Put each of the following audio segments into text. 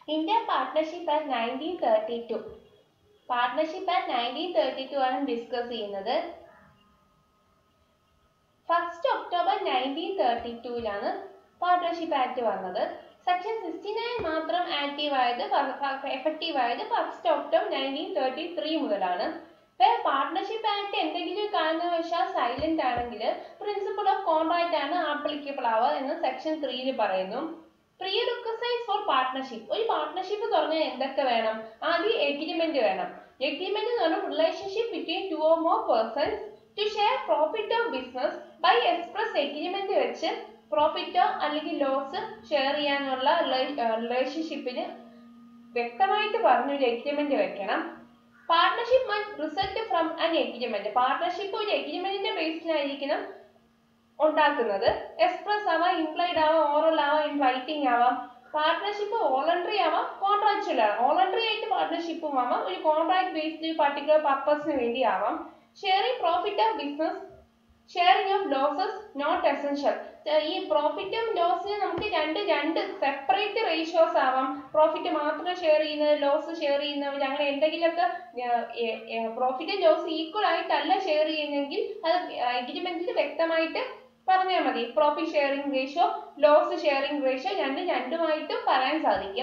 India partnership at nineteen thirty two partnership at nineteen thirty two ആണ് discuss ചെയ്യുന്നത് first October nineteen thirty ടൂവിലാണ് partnership act വന്നത് section sixty nine മാത്രം active ആയത് effective ആയത് first October nineteen thirty three മുതലാണ് വേറെ partnership act എന്തെങ്കിലും കാരണവശാൽ സൈലന്റ് ആണെങ്കിൽ പ്രിൻസിപ്പിൾ ഓഫ് കോൺട്രാക്ട് ആണ് ആപ്ലിക്കബിൾ ആവുക എന്ന് സെക്ഷൻ ത്രീയിൽ പറയുന്നു പ്രീ റിക്വസൈസ് ഫോർ പാർട്ട്ണർഷിപ്പ് ഒരു പാർട്ട്ണർഷിപ്പ് തുടങ്ങാൻ എന്തൊക്കെ വേണം ആദ്യം എഗ്രിമെന്റ് വേണം എഗ്രിമെന്റ് എന്ന് പറഞ്ഞാൽ relationship between two or more persons to share profit of business by express agreement വെച്ച് പ്രോഫിറ്റോ അല്ലെങ്കിൽ ലോസ് ഷെയർ ചെയ്യാനുള്ള റിലേഷൻഷിപ്പിന് വ്യക്തമായിട്ട് പറഞ്ഞൊരു എഗ്രിമെന്റ് വെക്കണം partnership must result from an agreement partnership ഒരു എഗ്രിമെന്റിന്റെ ബേസിലായിരിക്കണം ഉണ്ടാക്കുന്നത് എക്സ്പ്രസ് ആവാം ഇംപ്ലൈഡ് ആവാം ഓറൽ ആവാം ഇൻ റൈറ്റിംഗ് ആവാം പാർട്ട്ണർഷിപ്പ് വോളണ്ടറി ആവാം കോൺട്രാക്ച്വൽ ആവാം വോളണ്ടറി ആയിട്ട് പാർട്ട്ണർഷിപ്പും ആവാം ഒരു കോൺട്രാക്ട് ബേസ്ഡ് പർട്ടിക്കുലർ പർപ്പസിന് വേണ്ടി ആവാം sharing profit of business sharing of losses not essential ഈ പ്രോഫിറ്റും ലോസിനും നമുക്ക് രണ്ട് രണ്ട് സെപ്പറേറ്റ് റേഷ്യോസ് ആവാം പ്രോഫിറ്റ് മാത്രം ഷെയർ ചെയ്യുന്നത് ലോസ് ഷെയർ ചെയ്യുന്നവർ അങ്ങനെ എന്തെങ്കിലുമൊക്കെ പ്രോഫിറ്റും ലോസ് ഈക്വൽ ആയിട്ടല്ല ഷെയർ ചെയ്യുന്നെങ്കിൽ അത് എഗ്രിമെന്റിൽ വ്യക്തമായിട്ട് പറഞ്ഞാൽ മതി profit sharing ratio loss sharing ratio രണ്ടും രണ്ടുമായിട്ട് പറയാൻ സാധിക്കും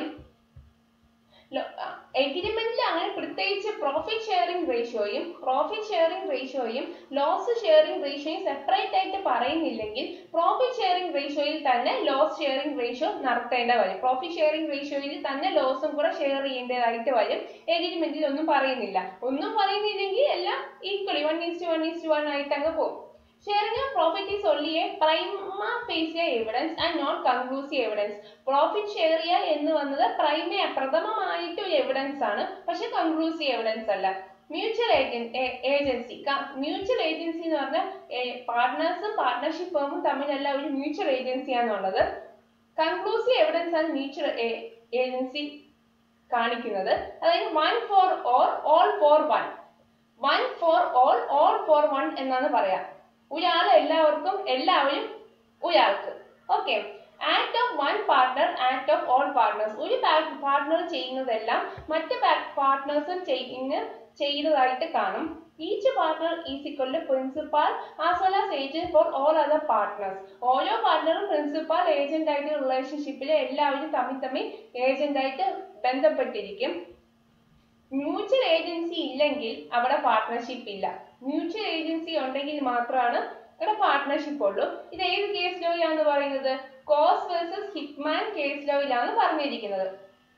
എഗ്രിമെന്റിൽ അങ്ങനെ പ്രത്യേകിച്ച് പ്രോഫിറ്റ് ഷെയറിംഗ് റേഷ്യോയും പ്രോഫിറ്റ് ഷെയറിംഗ് റേഷ്യോയും ലോസ് ഷെയറിംഗ് റേഷ്യോയും സെപ്പറേറ്റ് ആയിട്ട് പറയുന്നില്ലെങ്കിൽ പ്രോഫിറ്റ് ഷെയറിംഗ് റേഷ്യോയിൽ തന്നെ ലോസ് ഷെയറിംഗ് റേഷ്യോ നടത്തേണ്ട വരും പ്രോഫിറ്റ് ഷെയറിംഗ് റേഷ്യോയിൽ തന്നെ ലോസും കൂടെ ഷെയർ ചെയ്യേണ്ടതായിട്ട് വരും എഗ്രിമെന്റിൽ ഒന്നും പറയുന്നില്ല ഒന്നും പറയുന്നില്ലെങ്കിൽ എല്ലാം equally one is to one is to one ആയിട്ട് അങ്ങ് പോകും Sharing of profit is only a prima facie evidence and not conclusive evidence. Profit share ചെയ്യുക എന്ന് വന്നത് പ്രൈമ പ്രഥമമായിട്ട് ഒരു എവിഡൻസ് ആണ് പക്ഷെ കൺക്ലൂസീവ് എവിഡൻസ് അല്ല മ്യൂച്വൽ ഏജൻസി മ്യൂച്വൽ ഏജൻസി എന്ന് പറഞ്ഞാൽ പാർട്ട്നേഴ്സും പാർട്ട്ണർഷിപ്പ് ഫേമും തമ്മിലല്ല ഒരു മ്യൂച്വൽ ഏജൻസിയാണുള്ളത് കൺക്ലൂസീവ് എവിഡൻസ് ആണ് മ്യൂച്വൽ ഏജൻസി കാണിക്കുന്നത് അതായത് one for or all for one one for all all for one എന്നാണ് പറയാം ഒരാൾ എല്ലാവർക്കും എല്ലാവരും ഒരാൾക്ക് okay act of one partner act of all partners ഒരു പാർട്ട്ണർ ചെയ്യുന്നതെല്ലാം മറ്റ് പാർട്ട്നേഴ്സും ചെയ്യുന്ന ചെയ്യുന്നതായിട്ട് കാണും each partner is equal to principal as well as agent for all other partners ഓരോ പാർട്ട്ണറും പ്രിൻസിപ്പാൾ ഏജന്റ് ആയിട്ട് റിലേഷൻഷിപ്പിൽ എല്ലാവരും തമ്മിൽ തമ്മിൽ ഏജന്റ് ആയിട്ട് ബന്ധപ്പെട്ടിരിക്കും മ്യൂച്വൽ ഏജൻസി ഇല്ലെങ്കിൽ അവിടെ പാർട്ട്ണർഷിപ്പ് ഇല്ല മ്യൂച്വൽ ഏജൻസി ഉണ്ടെങ്കിൽ മാത്രമാണ് ഇവിടെ പാർട്ട്ണർഷിപ്പ് ഉള്ളൂ ഇത് ഏത് കേസ് ലോയിലാണ് പറയുന്നത് കോസ് വേഴ്സസ് ഹിറ്റ്മാൻ കേസ് ലോയിലാണ് പറഞ്ഞിരിക്കുന്നത്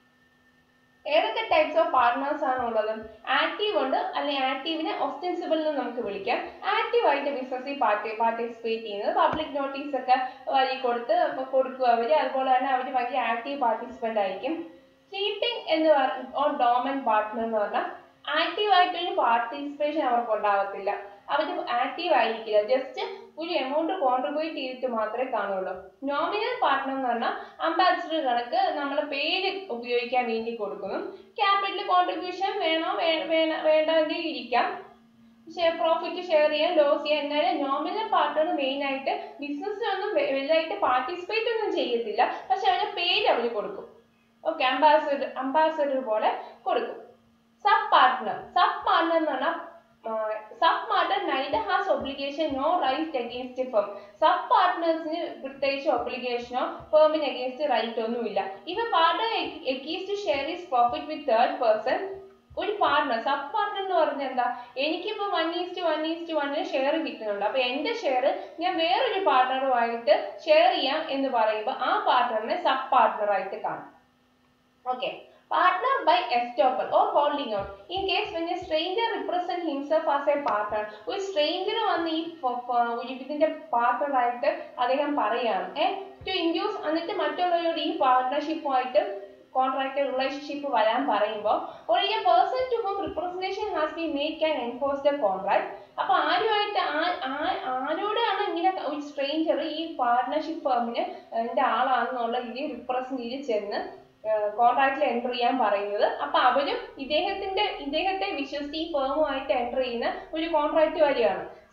ഏതൊക്കെ ടൈപ്സ് ഓഫ് പാർട്ട്നേഴ്സ് ആണ് ഉള്ളത് ആക്റ്റീവ് ഉണ്ട് അല്ലെങ്കിൽ ആക്റ്റീവിനെ ഒസ്റ്റൻസിബിൾ എന്ന് നമുക്ക് വിളിക്കാം ആക്റ്റീവ് ആയിട്ട് ബിസിനസ്സിൽ പാർട്ടി പാർട്ടിസിപ്പേറ്റ് ചെയ്യുന്നത് പബ്ലിക് നോട്ടീസ് ഒക്കെ വഴി കൊടുത്ത് കൊടുക്കുക അവർ അതുപോലെ തന്നെ അവർ ഭയങ്കര ആക്റ്റീവ് പാർട്ടിസിപ്പൻ്റ് ആയിരിക്കും സ്ലീപ്പിംഗ് എന്ന് പറഞ്ഞ ഓർ ഡോമൻ പാർട്ട്ണർ എന്ന് പറഞ്ഞാൽ ആക്റ്റീവ് ആയിട്ടൊരു പാർട്ടിസിപ്പേഷൻ അവർക്ക് ഉണ്ടാകത്തില്ല അവർ ആക്റ്റീവ് ആയിരിക്കില്ല ജസ്റ്റ് ഒരു എമൗണ്ട് കോൺട്രിബ്യൂട്ട് ചെയ്തിട്ട് മാത്രമേ കാണുള്ളൂ നോമിനൽ പാർട്ട്ണർ എന്ന് പറഞ്ഞാൽ അംബാസിഡർ കണക്ക് നമ്മളെ പേര് ഉപയോഗിക്കാൻ വേണ്ടി കൊടുക്കുന്നു ക്യാപിറ്റൽ കോൺട്രിബ്യൂഷൻ വേണോ വേണ്ടെങ്കിൽ ഇരിക്കാം പ്രോഫിറ്റ് ഷെയർ ചെയ്യാൻ ലോസ് ചെയ്യാൻ എന്നാലും നോമിനൽ പാർട്ട്ണർ മെയിൻ ആയിട്ട് ബിസിനസ്സിലൊന്നും വലുതായിട്ട് പാർട്ടിസിപ്പേറ്റ് ഒന്നും ചെയ്യത്തില്ല പക്ഷെ അവരുടെ പേര് അവർ കൊടുക്കും ഓക്കെ അംബാസഡർ അംബാസഡർ പോലെ കൊടുക്കും സബ് പാർട്ട്ണർ സബ് പാർട്ട്ണർ എന്ന് പറഞ്ഞാൽ sub partner neither has obligation nor right against firm sub പാർട്ട്നേഴ്സിന് പ്രത്യേകിച്ച് ഒബ്ലിഗേഷനോ ഫേമിന് അഗേൻസ്റ്റ് റൈറ്റ് ഒന്നുമില്ല ഇവ partner against share his profit with third person ഒരു പാർട്ട്ണർ സബ് പാർട്ട്ണർ എന്ന് പറഞ്ഞാൽ എന്താ എനിക്കിപ്പോ വൺ ഈസ്റ്റ് വൺ ഈസ്റ്റ് വണ്ണിന് ഷെയർ കിട്ടുന്നുണ്ട് അപ്പൊ എന്റെ ഷെയർ ഞാൻ വേറൊരു പാർട്ട്ണറുമായിട്ട് ഷെയർ ചെയ്യാം എന്ന് പറയുമ്പോൾ ആ പാർട്ട്ണറിനെ സബ് പാർട്ട്ണർ ആയിട്ട് കാണും Okay. Partner by estoppel or holding out. In case when a stranger represent himself as a partner, ഒരു stranger വന്ന് ഈ ഒരു ഇതിന്റെ പാർട്ട്ണർ ആയിട്ട് അദ്ദേഹം പറയാണ് ഏ ടു ഇൻഡ്യൂസ് എന്നിട്ട് മറ്റുള്ളവരോട് ഈ പാർട്ട്ണർഷിപ്പുമായിട്ട് കോൺട്രാക്ട് റിലേഷൻഷിപ്പ് വരാൻ പറയുമ്പോൾ ഒരു a person to whom representation has be make and enforce the contract അപ്പൊ ആരുമായിട്ട് ആരോടാണ് ഇങ്ങനെ ഒരു സ്ട്രേഞ്ചർ ഈ പാർട്ട്ണർഷിപ്പ് ഫേമിന് എന്റെ ആളാണെന്നുള്ള രീതിയിൽ റിപ്രസെന്റ് ചെയ്ത് ചെന്ന് കോൺട്രാക്റ്റിൽ എൻ്റർ ചെയ്യാൻ പറയുന്നത് അപ്പൊ അവരും ഇദ്ദേഹത്തിന്റെ ഇദ്ദേഹത്തെ വിശ്വസിച്ച് ഈ ഫേമുമായിട്ട് എൻ്റർ ചെയ്യുന്ന ഒരു കോൺട്രാക്ട് വരികയാണ്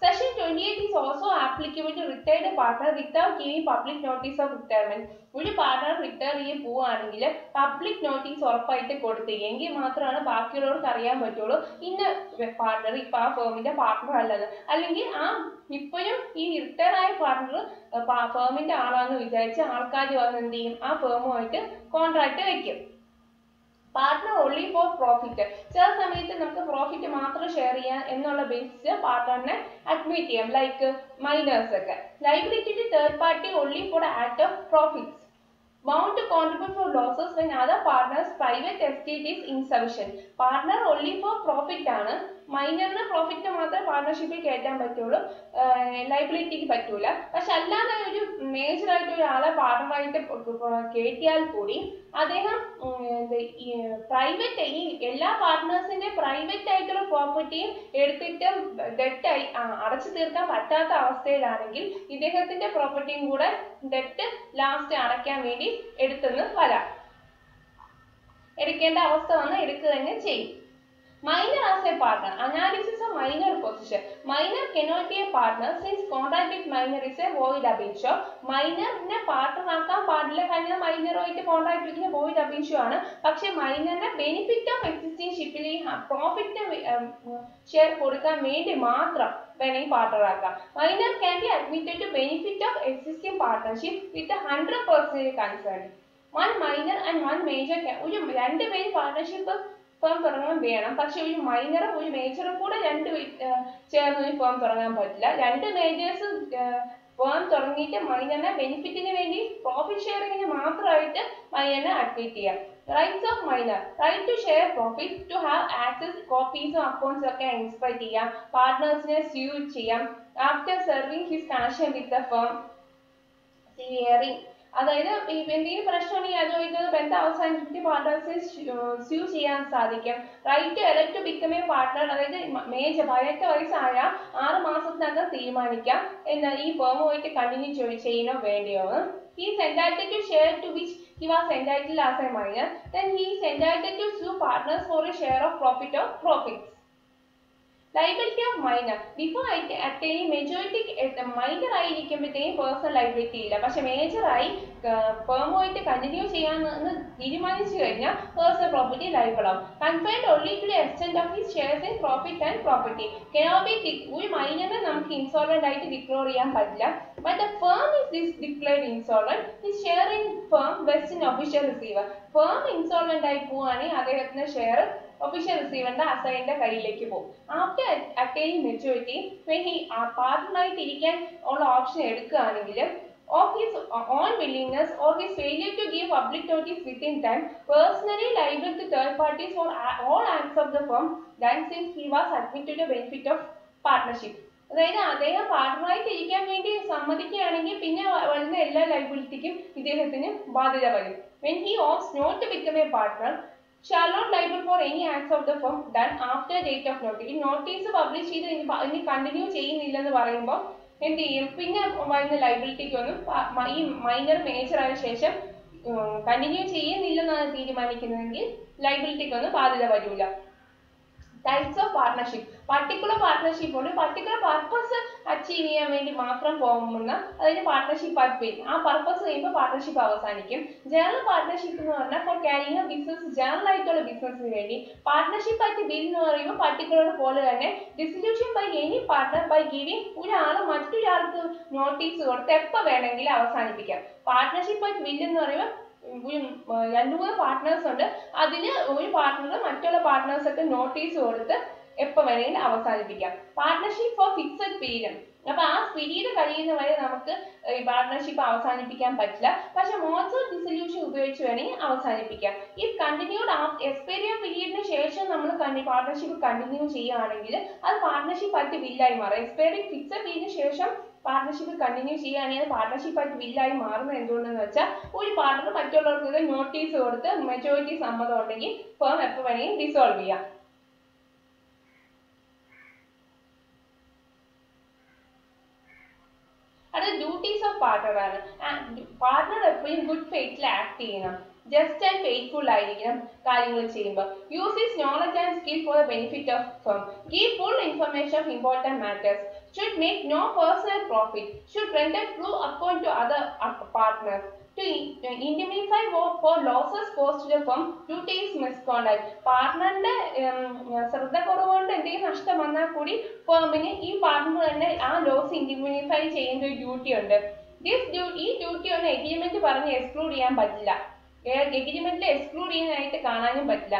section twenty eight is also applicable to retired partner without giving public notice of retirement ഒരു പാർട്ണർ റിട്ടയർ ചെയ്ത് പോവുകയാണെങ്കിൽ പബ്ലിക് നോട്ടീസ് ഉറപ്പായിട്ട് കൊടുത്ത് എങ്കിൽ മാത്രമാണ് ബാക്കിയുള്ളവർക്ക് അറിയാൻ പറ്റുള്ളൂ ഇന്ന പാർട്ണർ ഇപ്പൊ ആ ഫേമിന്റെ പാർട്ണർ അല്ലെന്ന് അല്ലെങ്കിൽ ആ ഇപ്പോഴും ഈ റിട്ടയർ ആയ പാർട്ണർ ഫേമിന്റെ ആളാന്ന് വിചാരിച്ച് ആൾക്കാർ വന്ന് എന്ത് ചെയ്യും ആ ഫേമുമായിട്ട് കോൺട്രാക്ട് വെക്കും പാർട്ട്ണർ ഓൺലി ഫോർ പ്രോഫിറ്റ് ചില സമയത്ത് നമുക്ക് പ്രോഫിറ്റ് മാത്രം ഷെയർ ചെയ്യാൻ എന്നുള്ള ബേസിസ് പാർട്ട്ണറിനെ അഡ്മിറ്റ് ചെയ്യാം ലൈക്ക് മൈനേഴ്സ് ഒക്കെ liability to third party only for act of profits bound to contribute for losses when other partners private estate is insufficient partner only for profit ആണ് മൈനറിന് profit മാത്രമേ പാർട്ണർഷിപ്പിൽ കയറ്റാൻ പറ്റുള്ളൂ ലൈബിലിറ്റിക്ക് പറ്റൂല പക്ഷെ അല്ലാതെ ഒരു മേജർ ആയിട്ട് ഒരാളെ പാർട്ണറായിട്ട് കയറ്റിയാൽ കൂടി അദ്ദേഹം പ്രൈവറ്റ് ഈ എല്ലാ പാർട്ട്നേഴ്സിന്റെ പ്രൈവറ്റ് ആയിട്ടുള്ള പ്രോപ്പർട്ടിയും എടുത്തിട്ട് ഡെറ്റ് ആയി അടച്ചു തീർക്കാൻ പറ്റാത്ത അവസ്ഥയിലാണെങ്കിൽ ഇദ്ദേഹത്തിന്റെ പ്രോപ്പർട്ടിയും കൂടെ ഡെറ്റ് ലാസ്റ്റ് അടയ്ക്കാൻ വേണ്ടി എടുത്തെന്ന് വരാം എടുക്കേണ്ട അവസ്ഥ വന്ന് എടുക്കുക തന്നെ ചെയ്യും minor as a partner analysis of minor position minor cannot be a partner since contract with minor is a void ab initio മൈനറിനെ പാർട്ണർ ആക്കാൻ പാടില്ല കാരണം മൈനറുമായിട്ട് കോൺട്രാക്ട് വെക്കുന്ന void ab initio ആണ് പക്ഷെ മൈനറിന്റെ ബെനിഫിറ്റ് ഓഫ് എക്സിസ്റ്റിംഗ് ഷിപ്പിൽ ഈ പ്രോഫിറ്റിന് ഷെയർ കൊടുക്കാൻ വേണ്ടി മാത്രം വേണമെങ്കിൽ പാർട്ണർ ആക്കാം minor can be admitted to benefit of existing partnership with hundred percent concern one minor and one major ഒരു രണ്ട് പേര് പാർട്ണർഷിപ്പ് ഫേം തുടങ്ങാൻ വേണം പക്ഷെ ഒരു മൈനറും ഒരു മേജറും കൂടെ രണ്ട് ചേർന്ന് ഒരു ഫേം തുടങ്ങാൻ പറ്റില്ല രണ്ട് മേജേഴ്സ് ഫേം തുടങ്ങിയിട്ട് മൈനറിനെ ബെനിഫിറ്റിന് വേണ്ടി പ്രോഫിറ്റ് ഷെയറിങ്ങിന് മാത്രമായിട്ട് മൈനറിനെ അഡ്മിറ്റ് ചെയ്യാം rights of minor right to share profit to have access കോപ്പീസും അക്കൗണ്ട്സും ഒക്കെ ഇൻസ്പെക്ട് ചെയ്യാം പാർട്ട്നേഴ്സിനെ സ്യൂ ചെയ്യാം after severing his connection with the firm സിയറിംഗ് അതായത് ഈ എന്തെങ്കിലും പ്രശ്നമുണ്ടെങ്കിൽ അതുമായിട്ട് ബന്ധം അവസാനിപ്പിച്ച് പാർട്ട്നേഴ്സിനെ സ്യൂ ചെയ്യാൻ സാധിക്കും right elect to become a partner അതായത് മേജർ പതിനെട്ട് വയസ്സായ ആറ് മാസത്തിനകം തീരുമാനിക്കാം എന്നാൽ ഈ ഫേമുമായിട്ട് കണ്ടിന്യൂ ചെയ്യണോ വേണ്ടിയോ he is entitled to share to which he was entitled as a minor then he is entitled to sue partners for a share of profit or profits liability of minor before attain majority minor ആയിരിക്കുമ്പോഴത്തേക്കും personal liability ഇല്ല പക്ഷെ major ആയി ഫേമുമായിട്ട് continue ചെയ്യാമെന്ന് തീരുമാനിച്ചു കഴിഞ്ഞാൽ personal property liable ആവും confined only to extent of his shares in profit and property cannot be ഒരു മൈനറിനെ നമുക്ക് ഇൻസോൾവെന്റ് ആയിട്ട് ഡിക്ലോർ ചെയ്യാൻ പറ്റില്ല but the firm is this declared insolvent his share in firm vest in official receiver firm insolvent ആയി പോവുകയാണെങ്കിൽ അദ്ദേഹത്തിന്റെ share official റിസീവറിന്റെ അസൈന്റെ കയ്യിലേക്ക് പോകും after attaining maturity when he പാർട്ട്ണറായിട്ട് ഇരിക്കാൻ ഉള്ള ഓപ്ഷൻ എടുക്കുകയാണെങ്കിൽ of his own willingness or his failure to give public notice within time, personally liable to third parties for all acts of the firm done since he was admitted to benefit of partnership. അതായത് അദ്ദേഹം പാർട്ണറായിട്ട് ഇരിക്കാൻ വേണ്ടി സമ്മതിക്കുകയാണെങ്കിൽ പിന്നെ വരുന്ന എല്ലാ ലൈബിലിറ്റിക്കും ഇദ്ദേഹത്തിന് ബാധ്യത വരും when he opts not to become a partner shall not liable for any acts of the firm done after date of notice. ഈ നോട്ടീസ് പബ്ലിഷ് ചെയ്ത് ഇനി പ- ഇനി കണ്ടിന്യൂ ചെയ്യുന്നില്ലെന്ന് പറയുമ്പോൾ എന്ത് ചെയ്യും പിന്നെ വരുന്ന ലൈബിലിറ്റിക്ക് ഒന്നും പ- മ- ഈ മൈനർ മേജർ ആയ ശേഷം കണ്ടിന്യൂ ചെയ്യുന്നില്ലെന്നാണ് തീരുമാനിക്കുന്നതെങ്കിൽ ലൈബിലിറ്റിക്ക് ഒന്നും ബാധ്യത വരില്ല types of partnership particular partnership ഉണ്ട് പർട്ടിക്കുലർ പർപ്പസ് അച്ചീവ് ചെയ്യാൻ വേണ്ടി മാത്രം പോകുന്ന അതായത് പാർട്ണർഷിപ്പ് അറ്റ് ആ പർപ്പസ് കഴിയുമ്പോൾ പാർട്ണർഷിപ്പ് അവസാനിക്കും ജനറൽ പാർട്ണർഷിപ്പ് എന്ന് പറഞ്ഞാൽ ഫോർ ക്യാരിങ് ബിസിനസ് ജനറൽ ആയിട്ടുള്ള ബിസിനസ്സിന് വേണ്ടി പാർട്ണർഷിപ്പ് അറ്റ് ബിൽ എന്ന് പറയുമ്പോൾ പർട്ടിക്കുലർ പോലെ തന്നെ dissolution by any partner by giving ഒരാൾ മറ്റൊരാൾക്ക് നോട്ടീസ് കൊടുത്ത് എപ്പോൾ വേണമെങ്കിലും അവസാനിപ്പിക്കാം പാർട്ണർഷിപ്പ് അറ്റ് ബിൽ എന്ന് പറയുമ്പോൾ ഒരു രണ്ട് മൂന്ന് പാർട്ട്നേഴ്സ് ഉണ്ട് അതിൽ ഒരു പാർട്ട്ണർ മറ്റുള്ള പാർട്ട്നേഴ്സ് ഒക്കെ നോട്ടീസ് കൊടുത്ത് എപ്പോൾ വേണമെങ്കിലും അവസാനിപ്പിക്കാം പാർട്ട്ണർഷിപ്പ് ഫോർ ഫിക്സഡ് പീരിയഡ് അപ്പൊ ആ പീരീഡ് കഴിയുന്ന വരെ നമുക്ക് ഈ പാർട്ട്ണർഷിപ്പ് അവസാനിപ്പിക്കാൻ പറ്റില്ല പക്ഷെ മോഡ്സ് ഓഫ് ഡിസൊല്യൂഷൻ ഉപയോഗിച്ച് വേണമെങ്കിൽ അവസാനിപ്പിക്കാം ഈ കണ്ടിന്യൂഡ് എക്സ്പയറി ഓഫ് പീരീഡിന് ശേഷം നമ്മൾ പാർട്ട്ണർഷിപ്പ് കണ്ടിന്യൂ ചെയ്യുകയാണെങ്കിൽ അത് പാർട്ട്ണർഷിപ്പ് ആയിട്ട് ബില്ലായി മാറും എക്സ്പയറി ഫിക്സഡ് പീരീഡിന് ശേഷം പാർട്ണർഷിപ്പ് കണ്ടിന്യൂ ചെയ്യുകയാണെങ്കിൽ പാർട്ണർഷിപ്പ് ആയിട്ട് ബില്ലായി മാറുന്നത് എന്തുകൊണ്ടെന്ന് വെച്ചാൽ ഒരു പാർട്ണർ മറ്റുള്ളവർക്ക് നോട്ടീസ് കൊടുത്ത് മെജോറിറ്റി സമ്മതം ഉണ്ടെങ്കിൽ ഫേം എപ്പോൾ വേണമെങ്കിൽ ഡിസോൾവ് ചെയ്യാം അത് ഡ്യൂട്ടീസ് ഓഫ് പാർട്ണർ ആണ് പാർട്ണർ എപ്പോഴും ഗുഡ് ഫെയ്ത്തിൽ ആക്ട് ചെയ്യണം ജസ്റ്റ് ആൻഡ് ഫെയ്റ്റ്ഫുൾ ആയിരിക്കണം കാര്യങ്ങൾ ചെയ്യുമ്പോൾ use his knowledge and skill for the benefit of firm give full information of important matters should make no personal profit, should render true account to other uh, partners. To in- to indemnify for, for losses caused to the firm due to his misconduct. പാർട്ട്ണറിന്റെ ശ്രദ്ധ കുറവുകൊണ്ട് എന്തെങ്കിലും നഷ്ടം വന്നാൽ കൂടി ഫേമിന് ഈ partner തന്നെ ആ ലോസ് ഇൻഡിമിനിഫൈ ചെയ്യേണ്ട ഒരു ഡ്യൂട്ടി ഉണ്ട് ദിസ് ഡ്യൂ ഈ ഡ്യൂട്ടി ഒന്നും എഗ്രിമെന്റ് പറഞ്ഞ് എക്സ്ക്ലൂഡ് ചെയ്യാൻ പറ്റില്ല എഗ്രിമെന്റിൽ എക്സ്ക്ലൂഡ് ചെയ്യാനായിട്ട് കാണാനും പറ്റില്ല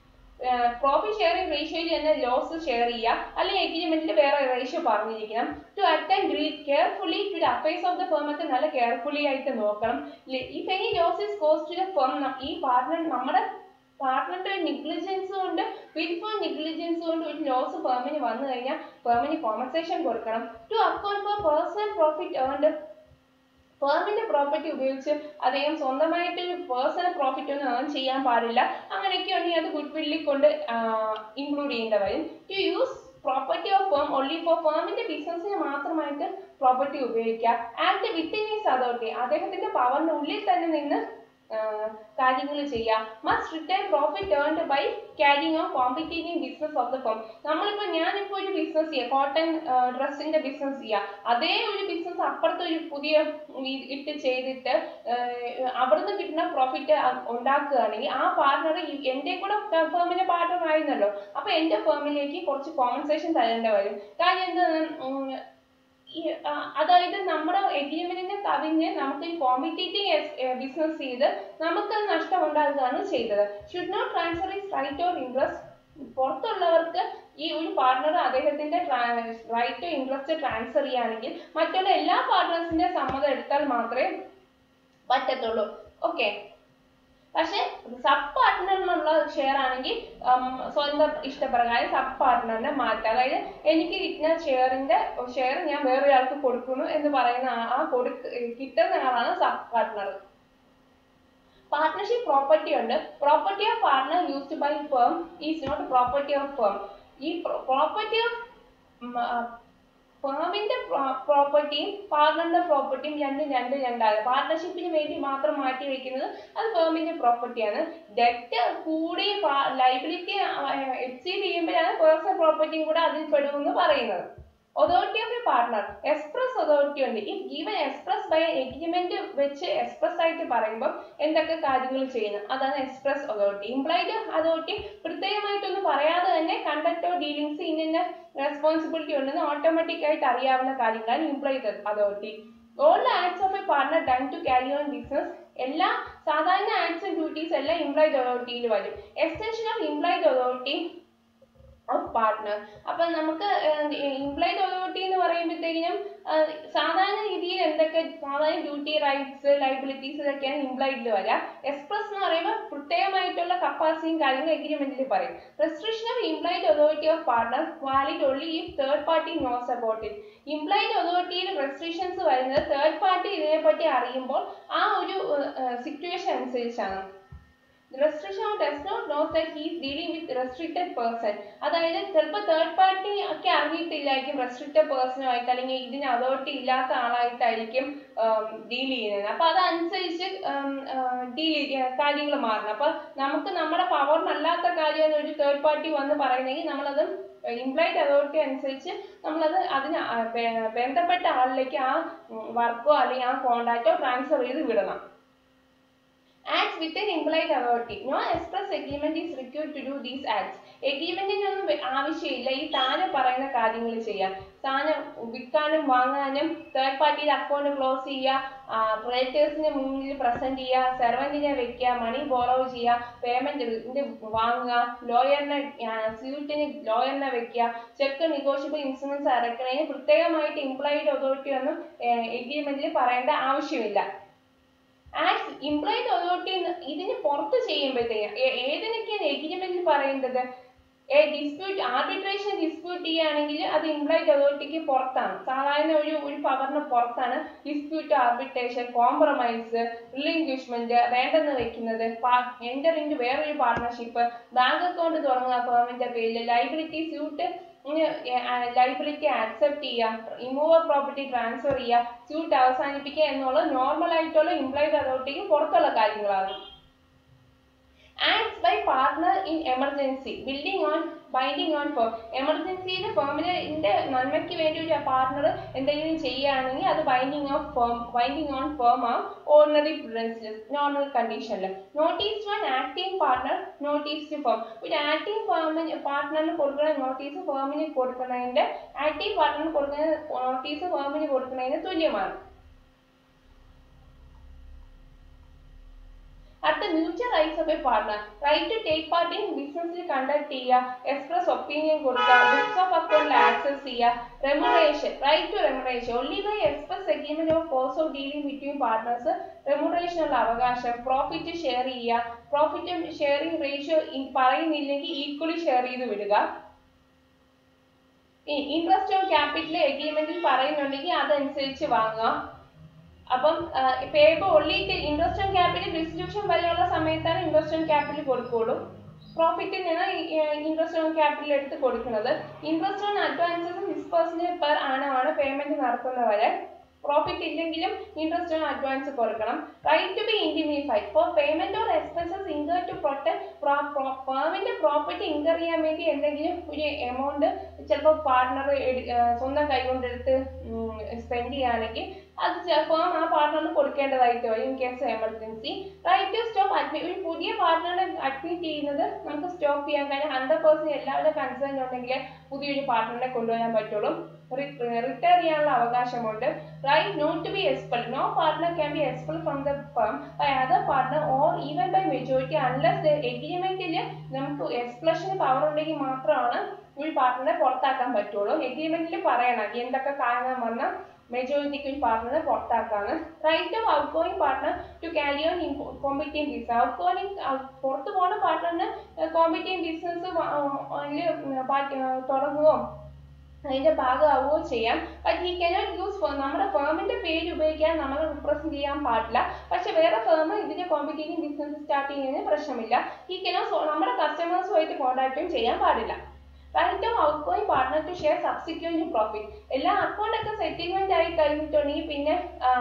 പ്രോഫിറ്റ് ഷെയറിംഗ് റേഷ്യോയിൽ തന്നെ ലോസ് ഷെയർ ചെയ്യുക അല്ലെങ്കിൽ എഗ്രിമെന്റിൽ വേറെ റേഷ്യോ പറഞ്ഞിരിക്കണം to attend carefully to the affairs of the firm ഒക്കെ നല്ല കെയർഫുള്ളി ആയിട്ട് നോക്കണം if any loss is caused to the firm ഈ പാർട്ട്ണർ നമ്മുടെ പാർട്ട്ണറിന്റെ നെഗ്ലിജൻസ് കൊണ്ട് വിൽഫുൾ നെഗ്ലിജൻസ് കൊണ്ട് ഒരു ലോസ് ഫേമിന് വന്നു കഴിഞ്ഞാൽ ഫേമിന് കോമ്പൻസേഷൻ കൊടുക്കണം to account for personal profit earned ഫേമിന്റെ പ്രോപ്പർട്ടി ഉപയോഗിച്ച് അദ്ദേഹം സ്വന്തമായിട്ട് ഒരു പേഴ്സണൽ പ്രോഫിറ്റ് ഒന്നും ഏൺ ചെയ്യാൻ പാടില്ല അങ്ങനെയൊക്കെ ഉണ്ടെങ്കിൽ അത് ഗുഡ് വില്ലിൽ കൊണ്ട് ഇൻക്ലൂഡ് ചെയ്യേണ്ട വരും to use property of firm only for ഫേമിന്റെ ബിസിനസ്സിന് മാത്രമായിട്ട് പ്രോപ്പർട്ടി ഉപയോഗിക്കുക ആൻഡ് വിത്തിൻ ഈസ് അതോറിറ്റി അദ്ദേഹത്തിന്റെ പവറിന്റെ ഉള്ളിൽ തന്നെ നിന്ന് കാര്യങ്ങൾ ചെയ്യാം must return profit earned by carrying on competing business of the firm നമ്മളിപ്പോ ഞാനിപ്പോ ഒരു ബിസിനസ് ചെയ്യാം കോട്ടൺ ഡ്രസ്സിന്റെ ബിസിനസ് ചെയ്യാം അതേ ഒരു ബിസിനസ് അപ്പുറത്ത് ഒരു പുതിയ ഈ- ഇട്ട് ചെയ്തിട്ട് ആഹ് അവിടുന്ന് കിട്ടുന്ന പ്രോഫിറ്റ് ഉണ്ടാക്കുകയാണെങ്കിൽ ആ പാർട്ണർ എന്റെ കൂടെ ഫേമിന്റെ പാർട്ണർ ആയിരുന്നല്ലോ അപ്പൊ എന്റെ ഫേമിലേക്ക് കുറച്ച് കോമ്പൻസേഷൻ തരേണ്ടി വരും കാര്യം എന്താണ് ഉം, ഈ ആ, അതായത് നമ്മുടെ എഗ്രിമെന്റിനെ കവിഞ്ഞ് നമുക്ക് കോമ്പറ്റീറ്റിംഗ് ബിസിനസ് ചെയ്ത് നമുക്ക് നഷ്ടം ഉണ്ടാകുകയാണ് ചെയ്തത് should not transfer his right or interest പുറത്തുള്ളവർക്ക് ഈ ഒരു പാർട്ണർ അദ്ദേഹത്തിന്റെ റൈറ്റ് ഇൻട്രസ്റ്റ് ട്രാൻസ്ഫർ ചെയ്യുകയാണെങ്കിൽ മറ്റുള്ള എല്ലാ പാർട്ട്നേഴ്സിന്റെ സമ്മതം എടുത്താൽ മാത്രമേ പറ്റത്തുള്ളൂ ഓക്കെ പക്ഷെ സബ് പാർട്ട്ണറിനുള്ള ഷെയർ ആണെങ്കിൽ ഉം, സ്വന്തം ഇഷ്ടപ്രകാരം സബ് പാർട്ട്ണറിനെ മാറ്റാം അതായത് എനിക്ക് കിട്ടുന്ന ഷെയറിന്റെ ഷെയർ ഞാൻ വേറൊരാൾക്ക് കൊടുക്കുന്നു എന്ന് പറയുന്ന ആ- ആ കൊടുക്ക കിട്ടുന്ന ആളാണ് സബ് പാർട്ട്ണർ പാർട്ട്ണർഷിപ്പ് പ്രോപ്പർട്ടി ഉണ്ട് property of partner used by firm is not property of firm ഈ പ്രോപ്പർട്ടി ഓഫ് ഫേമിന്റെ പ്രോപ്പർട്ടിയും പാർട്ണറിന്റെ പ്രോപ്പർട്ടിയും രണ്ടും രണ്ട് രണ്ടാണ് പാർട്ണർഷിപ്പിന് വേണ്ടി മാത്രം മാറ്റി വെക്കുന്നത് അത് ഫേമിന്റെ പ്രോപ്പർട്ടിയാണ് ഡെറ്റ് കൂടി ലൈബിലിറ്റി എക്സീഡ് ചെയ്യുമ്പോഴാണ് പേഴ്സണൽ പ്രോപ്പർട്ടിയും കൂടെ അതിൽ പെടുമെന്ന് പറയുന്നത് authority of a partner express authority ഉണ്ട് ഈ ഗീവൻ എക്സ്പ്രസ് ബൈ എഗ്രിമെന്റ് വെച്ച് എക്സ്പ്രസ് ആയിട്ട് പറയുമ്പോൾ എന്തൊക്കെ കാര്യങ്ങൾ ചെയ്യുന്നത് അതാണ് എക്സ്പ്രസ് അതോറിറ്റി ഇംപ്ലൈഡ് അതോറിറ്റി പ്രത്യേകമായിട്ടൊന്നും പറയാതെ തന്നെ കണ്ടക്ട് ഓഫ് ഡീലിങ്സ് ഇന്ന റെസ്പോൺസിബിലിറ്റി ഉണ്ടെന്ന് ഓട്ടോമാറ്റിക് ആയിട്ട് അറിയാവുന്ന കാര്യങ്ങളാണ് implied authority all acts of a partner done to carry on business എല്ലാ സാധാരണ ആക്ട്സ് ആൻഡ് ഡ്യൂട്ടീസ് എല്ലാം ഇംപ്ലൈഡ് അതോറിറ്റിയിൽ വരും extension of implied authority of partner അപ്പൊ നമുക്ക് ഇംപ്ലൈഡ് അതോറിറ്റി എന്ന് പറയുമ്പോഴത്തേക്കിനും സാധാരണ രീതിയിൽ എന്തൊക്കെ സാധാരണ ഡ്യൂട്ടി റൈറ്റ്സ് ലൈബിലിറ്റീസ് ഇതൊക്കെയാണ് ഇംപ്ലൈഡിൽ വരിക എക്സ്പ്രസ് എന്ന് പറയുമ്പോൾ പ്രത്യേകമായിട്ടുള്ള കപ്പാസിറ്റിയും കാര്യങ്ങളും എഗ്രിമെന്റിൽ പറയും restriction of implied authority of partner valid only if third party knows about it implied അതോറിറ്റിയിൽ റെസ്ട്രിക്ഷൻസ് വരുന്നത് തേർഡ് പാർട്ടി ഇതിനെപ്പറ്റി അറിയുമ്പോൾ ആ ഒരു സിറ്റുവേഷൻ അനുസരിച്ചാണ് restriction does not know that he is dealing with restricted person അതായത് ചിലപ്പോൾ തേർഡ് പാർട്ടി ഒക്കെ അറിഞ്ഞിട്ടില്ലായിരിക്കും റെസ്ട്രിക്റ്റഡ് പേഴ്സണുമായിട്ട് അല്ലെങ്കിൽ ഇതിന് അതോറിറ്റി ഇല്ലാത്ത ആളായിട്ടായിരിക്കും ഡീൽ ചെയ്യുന്നത് അപ്പൊ അതനുസരിച്ച് ഡീൽ കാര്യങ്ങൾ മാറണം അപ്പൊ നമുക്ക് നമ്മുടെ പവറിനല്ലാത്ത കാര്യം ഒരു തേർഡ് പാർട്ടി വന്ന് പറയുന്നെങ്കിൽ നമ്മളത് ഇംപ്ലൈഡ് അതോറിറ്റി അനുസരിച്ച് നമ്മളത് അതിന് ആ ബെ- ബന്ധപ്പെട്ട ആളിലേക്ക് ആ വർക്കോ അല്ലെങ്കിൽ ആ കോണ്ടാക്റ്റോ ട്രാൻസ്ഫർ ചെയ്ത് വിടണം acts with an implied authority. No express agreement is required to do these acts. എഗ്രിമെന്റിനൊന്നും ആവശ്യമില്ല ഈ താനെ പറയുന്ന കാര്യങ്ങൾ ചെയ്യാൻ താനെ വിൽക്കാനും വാങ്ങാനും തേർഡ് പാർട്ടിയുടെ അക്കൗണ്ട് ക്ലോസ് ചെയ്യുക ക്രെഡിറ്റേഴ്സിന് മുന്നിൽ പ്രസന്റ് ചെയ്യുക സെർവന്റിനെ വെക്കുക മണി ബോറോ ചെയ്യുക പേയ്മെന്റ് വാങ്ങുക ലോയറിനെ സ്യൂട്ടിന് ലോയറിനെ വെക്കുക ചെക്ക് നെഗോഷ്യബിൾ ഇൻഷുറൻസ് അടയ്ക്കണതിന് പ്രത്യേകമായിട്ട് ഇംപ്ലോയിഡ് അതോറിറ്റി ഒന്നും എഗ്രിമെന്റിൽ പറയേണ്ട ആവശ്യമില്ല ആക്ട് ഇംപ്ലോയിഡ് അതോറിറ്റി ഇതിന് പുറത്ത് ചെയ്യുമ്പോഴത്തേക്ക് ഏതിനൊക്കെയാണ് എഗ്രിമെന്റിൽ പറയുന്നത് എ ഡിസ്പ്യൂട്ട് ആർബിട്രേഷൻ ഡിസ്പ്യൂട്ട് ചെയ്യുകയാണെങ്കിൽ അത് ഇംപ്ലോയിഡ് അതോറിറ്റിക്ക് പുറത്താണ് സാധാരണ ഒരു ഒരു പവറിന് പുറത്താണ് ഡിസ്പ്യൂട്ട് ആർബിട്രേഷൻ കോംപ്രമൈസ് റിലിംഗ്വിഷ്മെന്റ് വേണ്ടെന്ന് വെക്കുന്നത് എൻ്റർ ഇൻറ്റു വേറൊരു പാർട്ണർഷിപ്പ് ബാങ്ക് അക്കൗണ്ട് തുടങ്ങുക ഫേമിന്റെ പേരിൽ ലൈബിലിറ്റി സ്യൂട്ട് ലൈബിലിറ്റി ആക്സെപ്റ്റ് ചെയ്യുക ഇമൂവർ പ്രോപ്പർട്ടി ട്രാൻസ്ഫർ ചെയ്യുക സ്യൂട്ട് അവസാനിപ്പിക്കുക എന്നുള്ളത് നോർമൽ ആയിട്ടുള്ള ഇംപ്ലോയിഡ് അതോറിറ്റിക്ക് പുറത്തുള്ള കാര്യങ്ങളാണ് acts by partner in emergency binding on binding on firm എമർജൻസിയിൽ ഫേമിന്റെ നന്മയ്ക്ക് വേണ്ടി ഒരു പാർട്ണർ എന്തെങ്കിലും ചെയ്യുകയാണെങ്കിൽ അത് binding of firm binding on firm ആ ഓർഡിനറി പ്രിൻസിപ്പൽസ് നോർമൽ കണ്ടീഷനിൽ notice one acting partner notice to firm ഒരു ആക്ടിംഗ് ഫേമിന് പാർട്ണറിന് കൊടുക്കുന്ന നോട്ടീസ് ഫേമിന് കൊടുക്കുന്നതിന്റെ ആക്ടിംഗ് പാർട്ണറിന് കൊടുക്കുന്ന നോട്ടീസ് ഫേമിന് കൊടുക്കുന്നതിന് തുല്യമാണ് അടുത്ത mutual rights of a partner right to take part in ബിസിനസ്സിൽ കണ്ടക്ട് ചെയ്യുക എക്സ്പ്രസ് ഒപ്പീനിയൻ കൊടുക്കുക ബുക്സ് ഓഫ് അക്കൗണ്ടിൽ ആക്സസ് ചെയ്യുക remuneration right to remuneration only by express agreement of course of dealing between partners റെമുറേഷനുള്ള അവകാശം പ്രോഫിറ്റ് ഷെയർ ചെയ്യുക profit sharing ratio പറയുന്നില്ലെങ്കിൽ equally share ചെയ്ത് വിടുക ഇൻട്രസ്റ്റ് ഓൺ ക്യാപിറ്റൽ എഗ്രിമെന്റിൽ പറയുന്നുണ്ടെങ്കിൽ അതനുസരിച്ച് വാങ്ങുക അപ്പം paper only interest on capital distribution വരെയുള്ള സമയത്താണ് ഇൻട്രസ്റ്റ് ഓൺ ക്യാപിറ്റൽ കൊടുക്കുള്ളൂ പ്രോഫിറ്റിൽ നിന്ന് ഇൻട്രസ്റ്റ് ഓൺ ക്യാപിറ്റൽ എടുത്ത് കൊടുക്കുന്നത് interest on advances six percentage per ആണമാണ് പേയ്മെന്റ് നടത്തുന്നവരെ പ്രോഫിറ്റ് ഇല്ലെങ്കിലും ഇൻട്രസ്റ്റ് ഓൺ അഡ്വാൻസ് കൊടുക്കണം right to be indemnified for payment or expenses incur to protect ഫേമിന്റെ പ്രോപ്പർട്ടി ഇൻകർ ചെയ്യാൻ വേണ്ടി എന്തെങ്കിലും ഒരു എമൗണ്ട് ചിലപ്പോൾ പാർട്ണർ സ്വന്തം കൈകൊണ്ട് എടുത്ത് സ്പെൻഡ് ചെയ്യുകയാണെങ്കിൽ അത് ഫേം ആ പാർട്ണറിന് കൊടുക്കേണ്ടതായിട്ട് വരും in case emergency right to stop admit ഒരു പുതിയ പാർട്ണറെ അഡ്മിറ്റ് ചെയ്യുന്നത് നമുക്ക് സ്റ്റോപ്പ് ചെയ്യാൻ കാര്യം ഹൺഡ്രഡ് പെർസെന്റ് എല്ലാവരുടെ കൺസേൺ ഉണ്ടെങ്കിൽ പുതിയൊരു പാർട്ണറെ കൊണ്ടുവരാൻ പറ്റുള്ളൂ റിട്ടയർ ചെയ്യാനുള്ള അവകാശമുണ്ട് right not to be expel no partner can be expel from the firm by other partner or even by majority unless എഗ്രിമെന്റിൽ നമുക്ക് എക്സ്പ്ലഷന് പവർ ഉണ്ടെങ്കിൽ മാത്രമാണ് ഒരു പാർട്ണറെ പുറത്താക്കാൻ പറ്റുള്ളൂ എഗ്രിമെന്റിൽ പറയണം എന്തൊക്കെ കാരണം വന്നാൽ മെജോറിറ്റിക്ക് ഒരു പാർട്ണറെ പുറത്താക്കാണ് right of outgoing partner to carry on competitive business outgoing പുറത്തു പോകുന്ന പാർട്ണറിന് കോമ്പറ്റീവ് ബിസിനസ് തുടങ്ങുകയോ അതിന്റെ ഭാഗമാവുകയോ ചെയ്യാം ബട്ട് ഹി കനോട്ട് യൂസ് നമ്മുടെ ഫേമിന്റെ പേര് ഉപയോഗിക്കാൻ നമ്മൾ റിപ്രസെന്റ് ചെയ്യാൻ പാടില്ല പക്ഷെ വേറെ ഫേം ഇതിന്റെ കോമ്പറ്റീവ് ബിസിനസ് സ്റ്റാർട്ട് ചെയ്യുന്നതിന് പ്രശ്നമില്ല ഹി കനോ നമ്മുടെ കസ്റ്റമേഴ്സുമായിട്ട് കോൺടാക്റ്റും ചെയ്യാൻ പാടില്ല right of outgoing partner to share subsequent profit എല്ലാ അക്കൗണ്ട് ഒക്കെ സെറ്റിൽമെന്റ് ആയി കഴിഞ്ഞിട്ടുണ്ടെങ്കിൽ പിന്നെ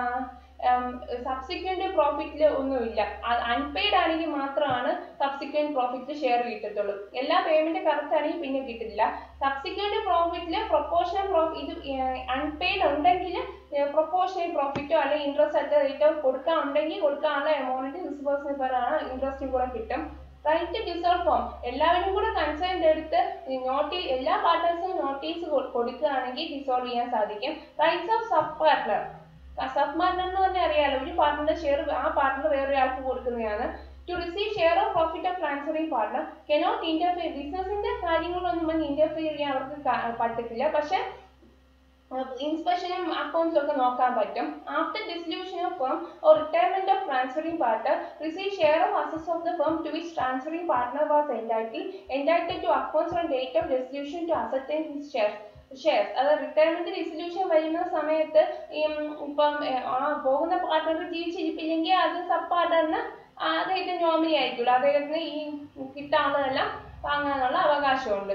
സബ്സിക്വന്റ് പ്രോഫിറ്റിൽ ഒന്നുമില്ല അൺപെയ്ഡ് ആണെങ്കിൽ മാത്രമാണ് സബ്സിക്വന്റ് പ്രോഫിറ്റ് ഷെയർ കിട്ടത്തുള്ളൂ എല്ലാ പേയ്മെന്റ് കറക്റ്റ് ആണെങ്കിൽ പിന്നെ കിട്ടില്ല സബ്സിക്വന്റ് പ്രോഫിറ്റിൽ പ്രൊപ്പോർഷണൽ പ്രോഫിറ്റ് ഇത് അൺപെയ്ഡ് ഉണ്ടെങ്കിൽ പ്രൊപ്പോർഷണൽ പ്രോഫിറ്റോ അല്ലെങ്കിൽ ഇൻട്രസ്റ്റ് അറ്റ് റേറ്റോ കൊടുക്കാനുണ്ടെങ്കിൽ കൊടുക്കാനുള്ള എമൗണ്ട് സിക്സ് പെർസെന്റ് പെർ ആണ് ഇൻട്രസ്റ്റും കൂടെ കിട്ടും റൈറ്റ് ഡിസോൾവ് ഫോം എല്ലാവരും കൂടെ കൺസേൺഡ് എടുത്ത് നോട്ടീസ് എല്ലാ പാർട്ട്നേഴ്സും നോട്ടീസ് കൊടുക്കുകയാണെങ്കിൽ ഡിസോൾവ് ചെയ്യാൻ സാധിക്കും rights of sub partner sub partner എന്ന് പറഞ്ഞാൽ അറിയാലോ ഒരു പാർട്ട്ണറുടെ ഷെയർ ആ പാർട്ട്ണർ വേറൊരാൾക്ക് കൊടുക്കുന്നതാണ് to receive share of profit of transferring partner cannot interfere ബിസിനസിന്റെ കാര്യങ്ങളൊന്നും വന്ന് ഇന്റർഫിയർ ചെയ്യാൻ അവർക്ക് പറ്റത്തില്ല പക്ഷെ ഇൻസ്പെക്ഷനും അക്കൗണ്ട്സും ഒക്കെ നോക്കാൻ പറ്റും after dissolution of firm or retirement of transferring partner receive share of അസസ് of the firm to which transferring partner was entitle entitle to accounts on date of dissolution to ascertain his shares shares അത് retirement dissolution വരുന്ന സമയത്ത് ഇപ്പം ആ പോകുന്ന partner ജീവിച്ചിരിപ്പില്ലെങ്കിൽ അത് sub പാർട്ണറിന് അദ്ദേഹത്തിന് nominee ആയിരിക്കുമല്ലോ അദ്ദേഹത്തിന് ഈ കിട്ടാവുന്നതെല്ലാം വാങ്ങാനുള്ള അവകാശമുണ്ട്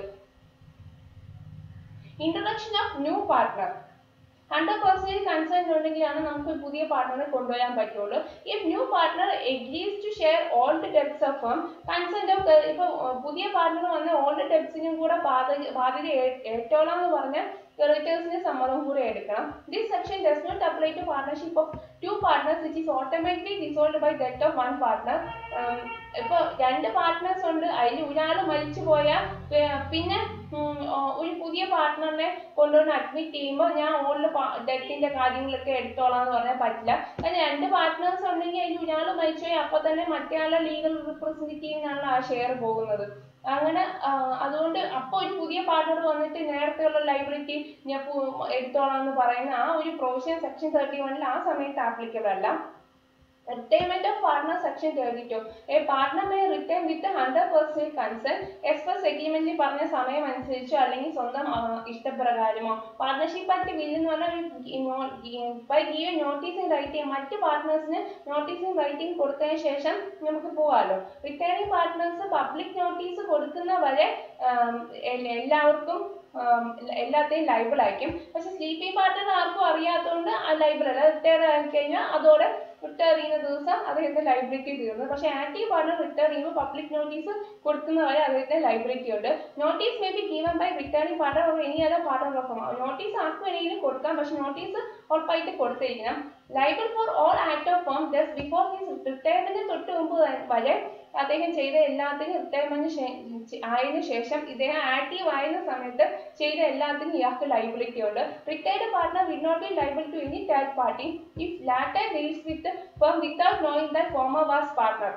introduction of new partner hundred percentage concern ഉണ്ടെങ്കിലാണ് നമുക്ക് പുതിയ പാർട്ണറെ കൊണ്ടുവരാൻ പറ്റുള്ളൂ if new partner agrees to share all the debts of firm consent of ഇപ്പൊ പുതിയ പാർട്ണർ വന്ന ഓൾ ദി ഡെബ്സിനും കൂടെ ബാധ്യത ബാധ്യത ഏറ്റോളാം എന്ന് പറഞ്ഞാൽ ക്രെഡിറ്റേഴ്സിന്റെ സമ്മതം കൂടെ എടുക്കണം this section does not apply to partnership of two partners which is automatically dissolve by death of one partner ഇപ്പൊ രണ്ട് പാർട്ട്നേഴ്സ് ഉണ്ട് അതിൽ ഒരാൾ മരിച്ചു പോയാൽ പിന്നെ ഒരു പുതിയ പാർട്ട്ണറിനെ കൊണ്ടുവന്ന് അഡ്മിറ്റ് ചെയ്യുമ്പോൾ ഞാൻ ഓൾഡ് ഡെറ്റിന്റെ കാര്യങ്ങളൊക്കെ എടുത്തോളാം എന്ന് പറയാൻ പറ്റില്ല കാരണം രണ്ട് പാർട്ട്നേഴ്സ് ഉണ്ടെങ്കിൽ അതിൽ ഒരാൾ മരിച്ചുപോയി അപ്പൊ തന്നെ മറ്റേ ആളുടെ ലീഗൽ റിപ്രസെന്റേറ്റീവിനാണല്ലോ ആ ഷെയർ പോകുന്നത് അങ്ങനെ അതുകൊണ്ട് അപ്പൊ ഒരു പുതിയ പാർട്ണർ വന്നിട്ട് നേരത്തെയുള്ള ലൈബിലിറ്റി ഞാൻ എടുത്തോളാം എന്ന് പറയുന്ന ആ ഒരു പ്രൊവിഷൻ സെക്ഷൻ തേർട്ടി വണ്ണിൽ ആ സമയത്ത് ആപ്ലിക്കബിൾ അല്ല retirement of partner section thirty two a partner may retire with hundred percent concern express എഗ്രിമെന്റിൽ പറഞ്ഞ സമയം അനുസരിച്ചോ അല്ലെങ്കിൽ സ്വന്തം ഇഷ്ടപ്രകാരമോ പാർട്ണർഷിപ്പ് ആക്ട് ബിൽ എന്ന് പറഞ്ഞാൽ ബൈ ഗീവ് നോട്ടീസിംഗ് റൈറ്റിംഗ് മറ്റ് പാർട്ട്നേഴ്സിന് നോട്ടീസിംഗ് റൈറ്റിംഗ് കൊടുത്തതിന് ശേഷം നമുക്ക് പോവാമല്ലോ റിട്ടയറിംഗ് പാർട്ട്നേഴ്സ് പബ്ലിക് നോട്ടീസ് കൊടുക്കുന്ന വരെ എല്ലാവർക്കും എല്ലാത്തെയും ലൈബിൾ ആയിരിക്കും പക്ഷെ സ്ലീപ്പിംഗ് പാർട്ട്ണർ ആർക്കും അറിയാത്തതുകൊണ്ട് ആ ലൈബിൾ അല്ല റിട്ടയർ ആയി കഴിഞ്ഞാൽ അതോടെ റിട്ടയർ ചെയ്യുന്ന ദിവസം അദ്ദേഹത്തിന്റെ ലൈബിലിറ്റി തീർന്നു പക്ഷേ ആക്റ്റീവ് പാർട്ണർ റിട്ടയർ ചെയ്യുമ്പോൾ പബ്ലിക് നോട്ടീസ് കൊടുക്കുന്ന വരെ അദ്ദേഹത്തിന്റെ ലൈബിലിറ്റി ഉണ്ട് notice may be given by retiring partner or any other partner of notice ആർക്ക് വേണമെങ്കിലും കൊടുക്കാം പക്ഷെ നോട്ടീസ് ഉറപ്പായിട്ട് കൊടുത്തിരിക്കണം liable for all act of firm just before his retirement തൊട്ട് മുമ്പ് വരെ അദ്ദേഹം ചെയ്ത എല്ലാത്തിനും റിട്ടയർമെന്റ് ആയതിനു ശേഷം ഇദ്ദേഹം ആക്റ്റീവ് ആയിരുന്ന സമയത്ത് ചെയ്ത എല്ലാത്തിനും ഇയാൾക്ക് ലൈബിലിറ്റി ഉണ്ട് retired partner will not be liable to any third party if latter deals with firm without knowing that former was partner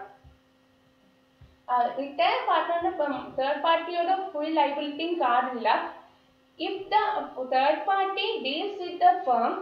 retired പാർട്ണറിന് തേർഡ് പാർട്ടിയോട് ഫുൾ ലൈബിലിറ്റിയും കാർഡില്ല if the third party deals with the firm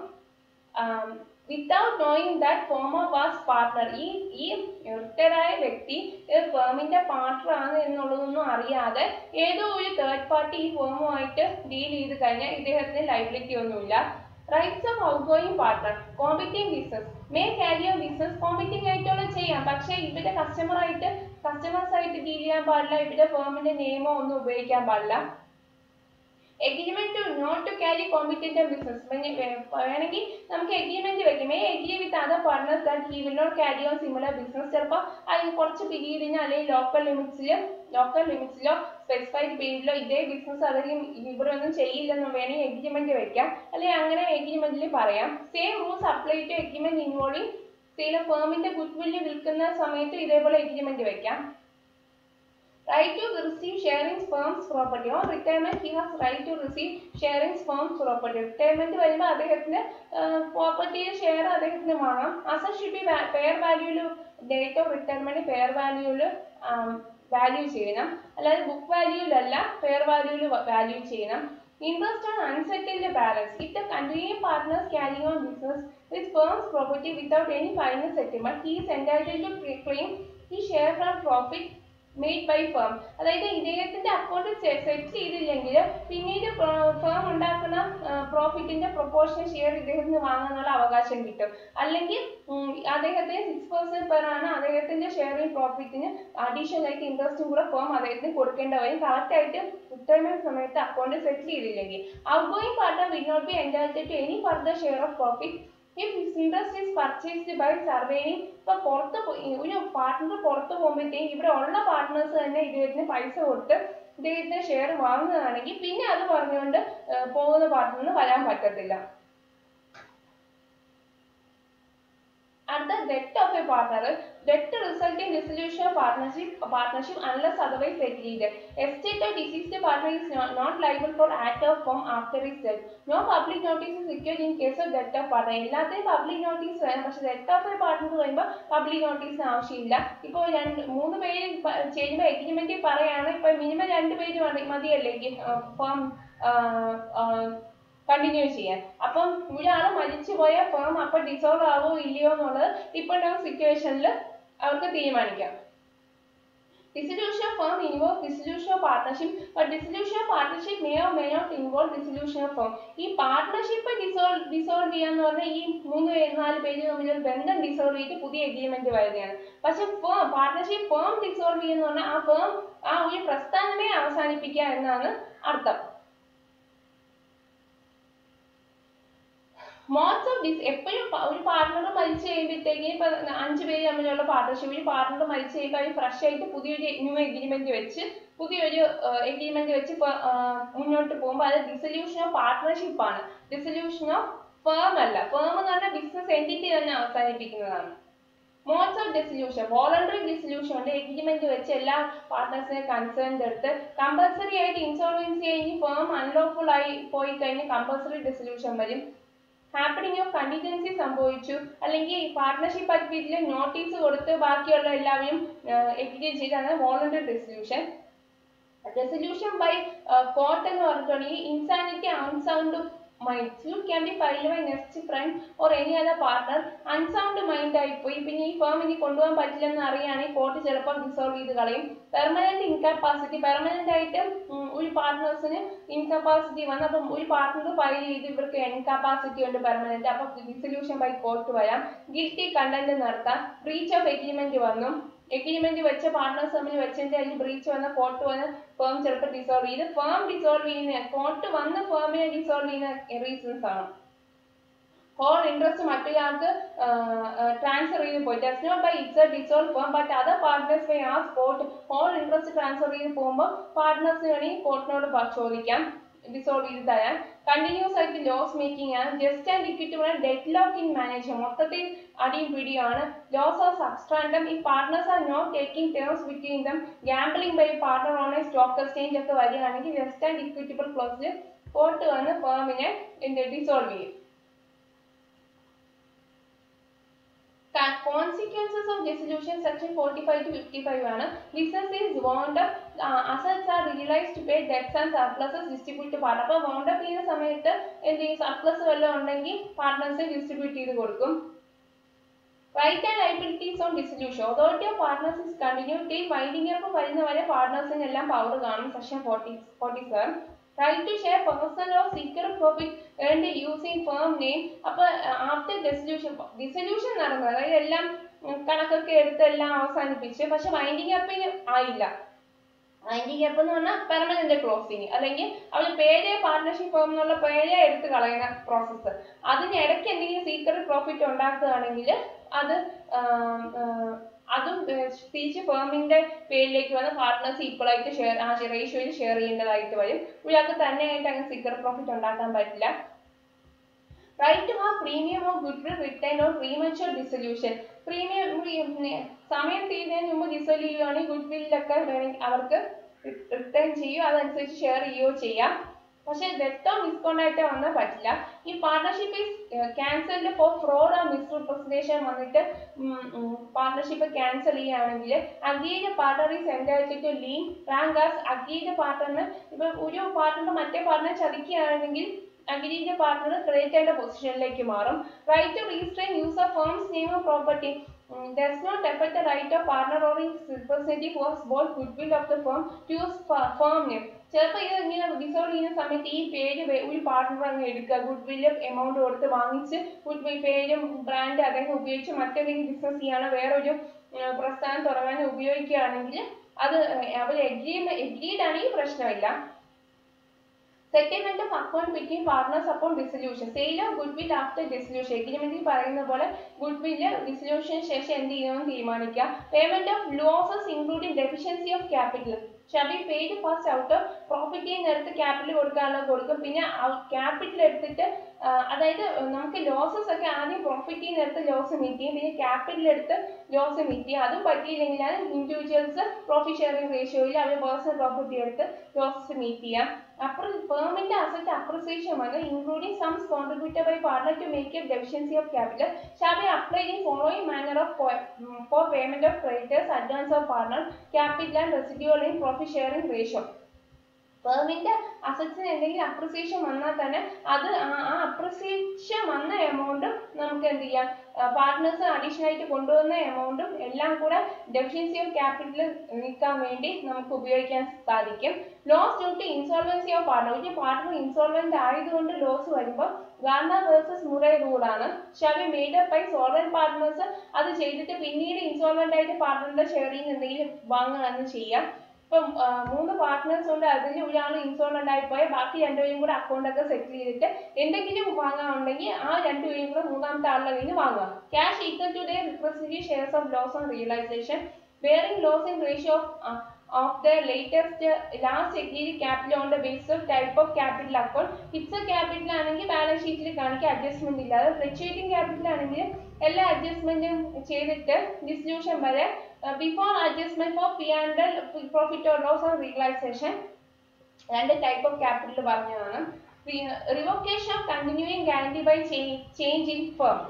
without knowing that former was partner ഈ ഈ റിട്ടയർഡായ വ്യക്തി ഫേമിന്റെ partner ആണ് എന്നുള്ളതൊന്നും അറിയാതെ ഏതോ ഒരു തേർഡ് പാർട്ടി ഈ ഫേമുമായിട്ട് ഡീൽ ചെയ്ത് കഴിഞ്ഞാൽ ഇദ്ദേഹത്തിന് ലൈബിലിറ്റി ഒന്നുമില്ല rights of outgoing partner competing business may carry business competing ആയിട്ടുള്ള ചെയ്യാം പക്ഷേ ഇവിടെ കസ്റ്റമർ ആയിട്ട് കസ്റ്റമേഴ്സ് ആയിട്ട് ഡീൽ ചെയ്യാൻ പാടില്ല ഇവിടെ ഫേമിന്റെ നിയമം ഒന്നും ഉപയോഗിക്കാൻ പാടില്ല agreement to not to carry competent business വേണമെങ്കിൽ നമുക്ക് എഗ്രിമെന്റ് വെക്കും may agree with other partners that he will not carry on similar business ചിലപ്പോൾ അതിന് കുറച്ച് പീരീഡിന് അല്ലെങ്കിൽ ലോക്കൽ ലിമിറ്റ്സിൽ ലോക്കൽ ലിമിറ്റ്സിലോ സ്പെസിഫൈഡ് പീരീഡിലോ ഇതേ ബിസിനസ് അധികം ഇവിടെ ഒന്നും ചെയ്യില്ലെന്ന് വേണമെങ്കിൽ എഗ്രിമെന്റ് വെക്കാം അല്ലെങ്കിൽ അങ്ങനെ എഗ്രിമെന്റിൽ പറയാം same rules apply to agreement involving ചില ഫേമിന്റെ ഗുഡ് വില്ല് വിൽക്കുന്ന സമയത്ത് ഇതേപോലെ എഗ്രിമെന്റ് വെക്കാം right to receive sharing firms property on retirement he has right to receive sharing firms property retirement വരുമ്പോൾ അദ്ദേഹത്തിന് പ്രോപ്പർട്ടി ഷെയർ അദ്ദേഹത്തിന് വാങ്ങാം അസറ്റ് ഷുഡ് ബി ഫെയർ വാല്യൂല് ഡേറ്റ് ഓഫ് റിട്ടയർമെന്റ് ഫെയർ വാല്യൂല് വാല്യൂ ചെയ്യണം അല്ലാതെ ബുക്ക് വാല്യൂലല്ല ഫെയർ വാല്യൂല് വാല്യൂ ചെയ്യണം interest on unsettled balance if the continuing partners carry on business with firm's property without any final settlement he is entitled to claim ഈ share from profit made by firm അതായത് ഇദ്ദേഹത്തിന്റെ account set ചെയ്തില്ലെങ്കിൽ പിന്നീട് firm ഉണ്ടാക്കുന്ന പ്രോഫിറ്റിന്റെ proportion share ഇദ്ദേഹത്തിന് വാങ്ങാനുള്ള അവകാശം കിട്ടും അല്ലെങ്കിൽ അദ്ദേഹത്തിന് സിക്സ് പെർസെന്റ് പെർ ആണ് അദ്ദേഹത്തിന്റെ ഷെയറിംഗ് പ്രോഫിറ്റിന് അഡീഷണൽ ആയിട്ട് ഇൻട്രസ്റ്റും കൂടെ ഫേം അദ്ദേഹത്തിന് കൊടുക്കേണ്ട വരും കറക്റ്റ് ആയിട്ട് റിട്ടയർമെന്റ് സമയത്ത് അക്കൗണ്ട് സെറ്റിൽ ചെയ്തില്ലെങ്കിൽ outgoing partner will not be entitled to any further share of profit if his interest is purchased by surviving ഇപ്പൊ പുറത്ത് ഒരു പാർട്ട്ണർ പുറത്ത് പോകുമ്പോഴത്തേക്കും ഇവിടെ ഉള്ള പാർട്ട്നേഴ്സ് തന്നെ ഇദ്ദേഹത്തിന് പൈസ കൊടുത്ത് ഇദ്ദേഹത്തിന്റെ ഷെയർ വാങ്ങുകയാണെങ്കിൽ പിന്നെ അത് പറഞ്ഞുകൊണ്ട് പോകുന്ന പാർട്ട്ണറിന് വരാൻ പറ്റത്തില്ല അടുത്ത death of a partner death resulting dissolution of partnership partnership unless otherwise agreed estate of deceased partner is not liable for act of firm after his death no public notice is required in case of death of partner എല്ലാത്തിനും public notice വേണം പക്ഷെ death of a partner പറയുമ്പോൾ public നോട്ടീസിന് ആവശ്യമില്ല ഇപ്പോൾ രണ്ട് മൂന്ന് പേര് ചെയ്യുമ്പോൾ എഗ്രിമെന്റിൽ പറയാണ് ഇപ്പൊ മിനിമം രണ്ട് പേര് മതി മതിയല്ലേ ഫോം കണ്ടിന്യൂ ചെയ്യാൻ അപ്പം ഒരാൾ മരിച്ചു പോയ ഫേം അപ്പം ഡിസോൾവ് ആവോ ഇല്ലയോ എന്നുള്ളത് ഇപ്പോഴത്തെ സിറ്റുവേഷനിൽ അവർക്ക് തീരുമാനിക്കാം Dissolution of firm involves dissolution of partnership, but dissolution of partnership may or may not involve dissolution of firm. ഈ പാർട്ട്ണർഷിപ്പ് ഡിസോൾവ് ഡിസോൾവ് ചെയ്യാന്ന് പറഞ്ഞാൽ ഈ മൂന്ന് പേര് നാല് പേര് തമ്മിൽ ഒരു ബന്ധം ഡിസോൾവ് ചെയ്ത് പുതിയ എഗ്രിമെന്റ് വരികയാണ് പക്ഷെ ഫേം പാർട്ട്ണർഷിപ്പ് ഫേം ഡിസോൾവ് ചെയ്യുന്ന പറഞ്ഞാൽ ആ ഫേം ആ ഒരു പ്രസ്ഥാനമേ അവസാനിപ്പിക്കുക എന്നാണ് അർത്ഥം മോഡ്സ് ഓഫ് ഡിസ് എപ്പോഴും ഒരു പാർട്ണർ മരിച്ചു കഴിയുമ്പോഴത്തേക്ക് ഇപ്പൊ അഞ്ച് പേര് തമ്മിലുള്ള പാർട്ണർഷിപ്പ് ഈ പാർട്ണർ മരിച്ചു കഴിയുമ്പോൾ ഫ്രഷ് ആയിട്ട് പുതിയൊരു ന്യൂ എഗ്രിമെന്റ് വെച്ച് പുതിയൊരു എഗ്രിമെന്റ് വെച്ച് മുന്നോട്ട് പോകുമ്പോൾ അത് ഡിസൊല്യൂഷൻ ഓഫ് പാർട്ണർഷിപ്പ് ആണ് ഡിസൊല്യൂഷൻ ഓഫ് ഫേം അല്ല ഫേം എന്ന് പറഞ്ഞാൽ ബിസിനസ് എൻറ്റിറ്റി തന്നെ അവസാനിപ്പിക്കുന്നതാണ് modes of dissolution voluntary dissolution ഉണ്ട് എഗ്രിമെന്റ് വെച്ച് എല്ലാ പാർട്ട്നേഴ്സിനെ കൺസേൺ എടുത്ത് കമ്പൽസറി ആയിട്ട് ഇൻസോൾവൻസി കഴിഞ്ഞ് ഫേം അൺലോഫുൾ ആയി പോയി കഴിഞ്ഞ് കമ്പൽസറി ഡിസൊല്യൂഷൻ വരും ഹാപ്പനിങ് ഓഫ് കണ്ടിജൻസി സംഭവിച്ചു അല്ലെങ്കിൽ പാർട്ട്ണർഷിപ്പ് അഗ്രിമെന്റിൽ നോട്ടീസ് കൊടുത്ത് ബാക്കിയുള്ള എല്ലാവരും എഗ്രി ചെയ്താണ് voluntary dissolution resolution by court എന്ന് പറഞ്ഞിട്ടുണ്ടെങ്കിൽ insanity unsound mind suit can be filed by next friend or any other partner unsound mind ആയിപ്പോയി പിന്നെ ഈ ഫേം ഇനി കൊണ്ടുപോകാൻ പറ്റില്ലെന്ന് അറിയുകയാണെങ്കിൽ കോർട്ട് ചിലപ്പോൾ ഡിസോൾവ് ചെയ്ത് കളയും പെർമനന്റ് ഇൻകപ്പാസിറ്റി പെർമനന്റ് ആയിട്ട് ഒരു പാർട്ട്നേഴ്സിന് ഇൻകപ്പാസിറ്റി വന്ന് അപ്പം ഒരു പാർട്ട്ണർ ഫയൽ ചെയ്ത് ഇവർക്ക് ഇൻകപ്പാസിറ്റി ഉണ്ട് പെർമനന്റ് അപ്പൊ ഡിസൊല്യൂഷൻ ബൈ കോർട്ട് വരാം ഗിൽറ്റി കണ്ടന്റ് നടത്താം ബ്രീച്ച് ഓഫ് എഗ്രിമെന്റ് വന്നു എഗ്രിമെന്റ് വെച്ച പാർട്ട്നേഴ്സ് തമ്മിൽ വെച്ചതിന്റെ അതിൽ ബ്രീച്ച് വന്ന കോർട്ട് വന്ന് ഫേം ചിലപ്പോൾ ഡിസോൾവ് ചെയ്ത് ഫേം ഡിസോൾവ് ചെയ്യുന്ന കോർട്ട് വന്ന് ഫേമിനെ ഡിസോൾവ് ചെയ്യുന്ന റീസൺസ് ആണ് whole interest മറ്റൊരാൾക്ക് ട്രാൻസ്ഫർ ചെയ്ത് പോയി does not by itself dissolve firm but other partners may ask court whole interest transfer ചെയ്ത് പോകുമ്പോൾ പാർട്ട്നേഴ്സ് വേണമെങ്കിൽ കോർട്ടിനോട് ചോദിക്കാം ഡിസോൾവ് ചെയ്ത് തരാൻ കണ്ടിന്യൂസ് ആയിട്ട് ലോസ് മേക്കിംഗ് ആണ് just and equitable deadlock in manager മൊത്തത്തിൽ അടിയും പിടിയാണ് ലോസ് ഓഫ് സബ്സ്ട്രാൻഡം ഈ partners are not taking terms between them gambling by partner on a stock exchange ഒക്കെ വരികയാണെങ്കിൽ ജസ്റ്റ് ആൻഡ് ഇക്വിറ്റബിൾ ക്ലോസിൽ കോർട്ട് വന്ന് ഫേമിനെ ഡിസോൾവ് ചെയ്യും consequences of dissolution section 45 to 55 ആണ് business is wound up uh, assets are realized to pay debts and surpluses distribute to partner അപ്പോൾ wound up ചെയ്യുന്ന സമയത്ത് എന്ത് ചെയ്യും സർപ്ലസ് വല്ലതും ഉണ്ടെങ്കിൽ പാർട്ട്നേഴ്സ് ഡിസ്ട്രിബ്യൂട്ട് ചെയ്ത് കൊടുക്കും right and liabilities on dissolution authority of partners is continue till winding up വരുന്ന വരെ പാർട്ട്നേഴ്സിന് എല്ലാം പവർ കാണും section forty forty seven right to share personal of secret profit earned using firm name അപ്പൊ after dissolution dissolution നടന്നു അതായത് എല്ലാം ഉം, കണക്കൊക്കെ എടുത്ത് എല്ലാം അവസാനിപ്പിച്ച് പക്ഷെ വൈൻഡിങ് അപ്പിന് ആയില്ല വൈൻഡിങ് അപ്പ് എന്ന് പറഞ്ഞാൽ പെർമനന്റ് ക്ലോസിങ് അല്ലെങ്കിൽ അവർ പേര് പാർട്ണർഷിപ്പ് ഫേം എന്നുള്ള പേരെ എടുത്ത് കളയുന്ന പ്രോസസ്സ് അതിനിടയ്ക്ക് എന്തെങ്കിലും സീക്രട്ട് പ്രോഫിറ്റ് ഉണ്ടാക്കുകയാണെങ്കിൽ അത് ആം, ആ, അതും ഏർ, തിരിച്ച് ഫേമിന്റെ പേരിലേക്ക് വന്ന് പാർട്ട്നേഴ്സ് ഈക്വൽ ആയിട്ട് ഷെയർ ആ റേഷ്യോയിൽ ഷെയർ ചെയ്യേണ്ടതായിട്ട് വരും ഒരാൾക്ക് തന്നെയായിട്ട് അങ്ങനെ സീക്രട്ട് പ്രോഫിറ്റ് ഉണ്ടാക്കാൻ പറ്റില്ല right to have premium of goodwill return or premature dissolution premium സമയം തീരുന്നതിന് മുമ്പ് ഡിസൊല്യൂ ചെയ്യുകയാണെങ്കിൽ ഗുഡ് വില്ലൊക്കെ വേണമെങ്കിൽ അവർക്ക് റിട്ടേൺ ചെയ്യുകയോ അതനുസരിച്ച് ഷെയർ ചെയ്യുകയോ ചെയ്യാം പക്ഷെ ഡെത്തോ ഡിസ്കൗണ്ട് ആയിട്ട് വന്നാൽ പറ്റില്ല ഈ partnership is cancelled for fraud or misrepresentation വന്നിട്ട് പാർട്ണർഷിപ്പ് ക്യാൻസൽ ചെയ്യുകയാണെങ്കിൽ aggrieved partner is entitle to lien rank as aggrieved പാർട്ണറിന് ഇപ്പൊ ഒരു പാർട്ണർ മറ്റേ പാർട്ണർ ചതിക്കുകയാണെങ്കിൽ അഗ്രീഡ് പാർട്ണർ ക്രിയേറ്റ് ചെയ്യേണ്ട പൊസിഷനിലേക്ക് മാറും right to restrain use of firm's name of property does not affect the right of partner or representative for both goodwill of the firm to use firm name ചിലപ്പോൾ ഇത് ഇങ്ങനെ dissolve ചെയ്യുന്ന സമയത്ത് ഈ പേര് വേ- ഒരു പാർട്ണർ അങ്ങ് എടുക്കുക ഗുഡ് വില്ല് എമൗണ്ട് കൊടുത്ത് വാങ്ങിച്ച് ഗുഡ് വിൽ പേരും ബ്രാൻഡ് അദ്ദേഹം ഉപയോഗിച്ച് മറ്റേതെങ്കിലും ബിസിനസ് ചെയ്യാനോ വേറൊരു ഏർ പ്രസ്ഥാനം തുടങ്ങാനോ ഉപയോഗിക്കുകയാണെങ്കിൽ അത് അവർ എഗ്രി എഗ്രീഡ് ആണെങ്കിൽ പ്രശ്നമില്ല settlement of account between partners upon dissolution sale of goodwill after dissolution എഗ്രിമെന്റിൽ പറയുന്ന പോലെ ഗുഡ് വില്ല് ഡിസൊല്യൂഷന് ശേഷം എന്ത് ചെയ്യണമെന്ന് തീരുമാനിക്കാം payment of losses including deficiency of capital shall be paid first out of പ്രോഫിറ്റിൽ നിന്ന് എടുത്ത് ക്യാപിറ്റൽ കൊടുക്കാനുള്ള കൊടുക്കും പിന്നെ ക്യാപിറ്റൽ എടുത്തിട്ട് ആ, അതായത് നമുക്ക് ലോസസ് ഒക്കെ ആദ്യം പ്രോഫിറ്റിൽ നിന്ന് എടുത്ത് ലോസ് മീറ്റ് ചെയ്യും പിന്നെ ക്യാപിറ്റൽ എടുത്ത് ലോസ് മീറ്റ് ചെയ്യും അതും പറ്റിയില്ലെങ്കിലാണ് ഇൻഡിവിജ്വൽസ് പ്രോഫിറ്റ് ഷെയറിംഗ് റേഷ്യോയിൽ അവർ പേഴ്സണൽ പ്രോഫിറ്റി എടുത്ത് ലോസസ് മീറ്റ് ചെയ്യാം അപ്ര ഫേമിന്റെ അസറ്റ് അപ്രിസിയേഷൻ വന്ന് including sums contributed by partner to make a deficiency of capital shall be applied in following manner of for payment of creditors advance of partner capital and residual in profit sharing ratio ഫേമിന്റെ അസറ്റ്സിന് എന്തെങ്കിലും appreciation വന്നാൽ തന്നെ അത് ആ- ആ appreciation വന്ന എമൗണ്ടും നമുക്ക് എന്ത് ചെയ്യാം പാർട്ട്നേഴ്സ് അഡീഷണൽ ആയിട്ട് കൊണ്ടുവന്ന എമൗണ്ടും എല്ലാം കൂടെ ഡെഫിഷ്യൻസി ഓഫ് ക്യാപിറ്റൽ നീക്കാൻ വേണ്ടി നമുക്ക് ഉപയോഗിക്കാൻ സാധിക്കും loss due to insolvency of partner ഒരു പാർട്ണർ ഇൻസോൾവെന്റ് ആയതുകൊണ്ട് ലോസ് വരുമ്പോൾ ഗാർണർ വേഴ്സസ് മുറേ റൂളാണ് shall be made up by solvent partners അത് ചെയ്തിട്ട് പിന്നീട് ഇൻസോൾവെന്റ് ആയിട്ട് പാർട്ണറുടെ ഷെയറിങ് എന്തെങ്കിലും വാങ്ങുകയാണ് ചെയ്യാം ഇപ്പം ആ, മൂന്ന് പാർട്ട്നേഴ്സ് ഉണ്ട് അതിൽ ഒരാൾ ഇൻസോൾവെന്റ് ആയിപ്പോയ ബാക്കി രണ്ടുപേരും കൂടെ അക്കൗണ്ട് ഒക്കെ സെറ്റിൽ ചെയ്തിട്ട് എന്തെങ്കിലും വാങ്ങാനുണ്ടെങ്കിൽ ആ രണ്ടുപേരും കൂടെ മൂന്നാമത്തെ ആളുടെ കയ്യിൽ നിന്ന് വാങ്ങുക cash equal to the representative shares of loss on realisation bearing loss in ratio of uh, of the latest uh, last agreed capital on the basis of type of capital account fixed capital ആണെങ്കിൽ balance ഷീറ്റിൽ കാണിക്കുക adjustment ഇല്ലാതെ fluctuating capital ആണെങ്കിൽ എല്ലാ അഡ്ജസ്റ്റ്മെന്റും ചെയ്തിട്ട് distribution വരെ before adjustment for P and profit or loss on realisation രണ്ട് type of capital പറഞ്ഞതാണ് revocation of continuing guarantee by change in firm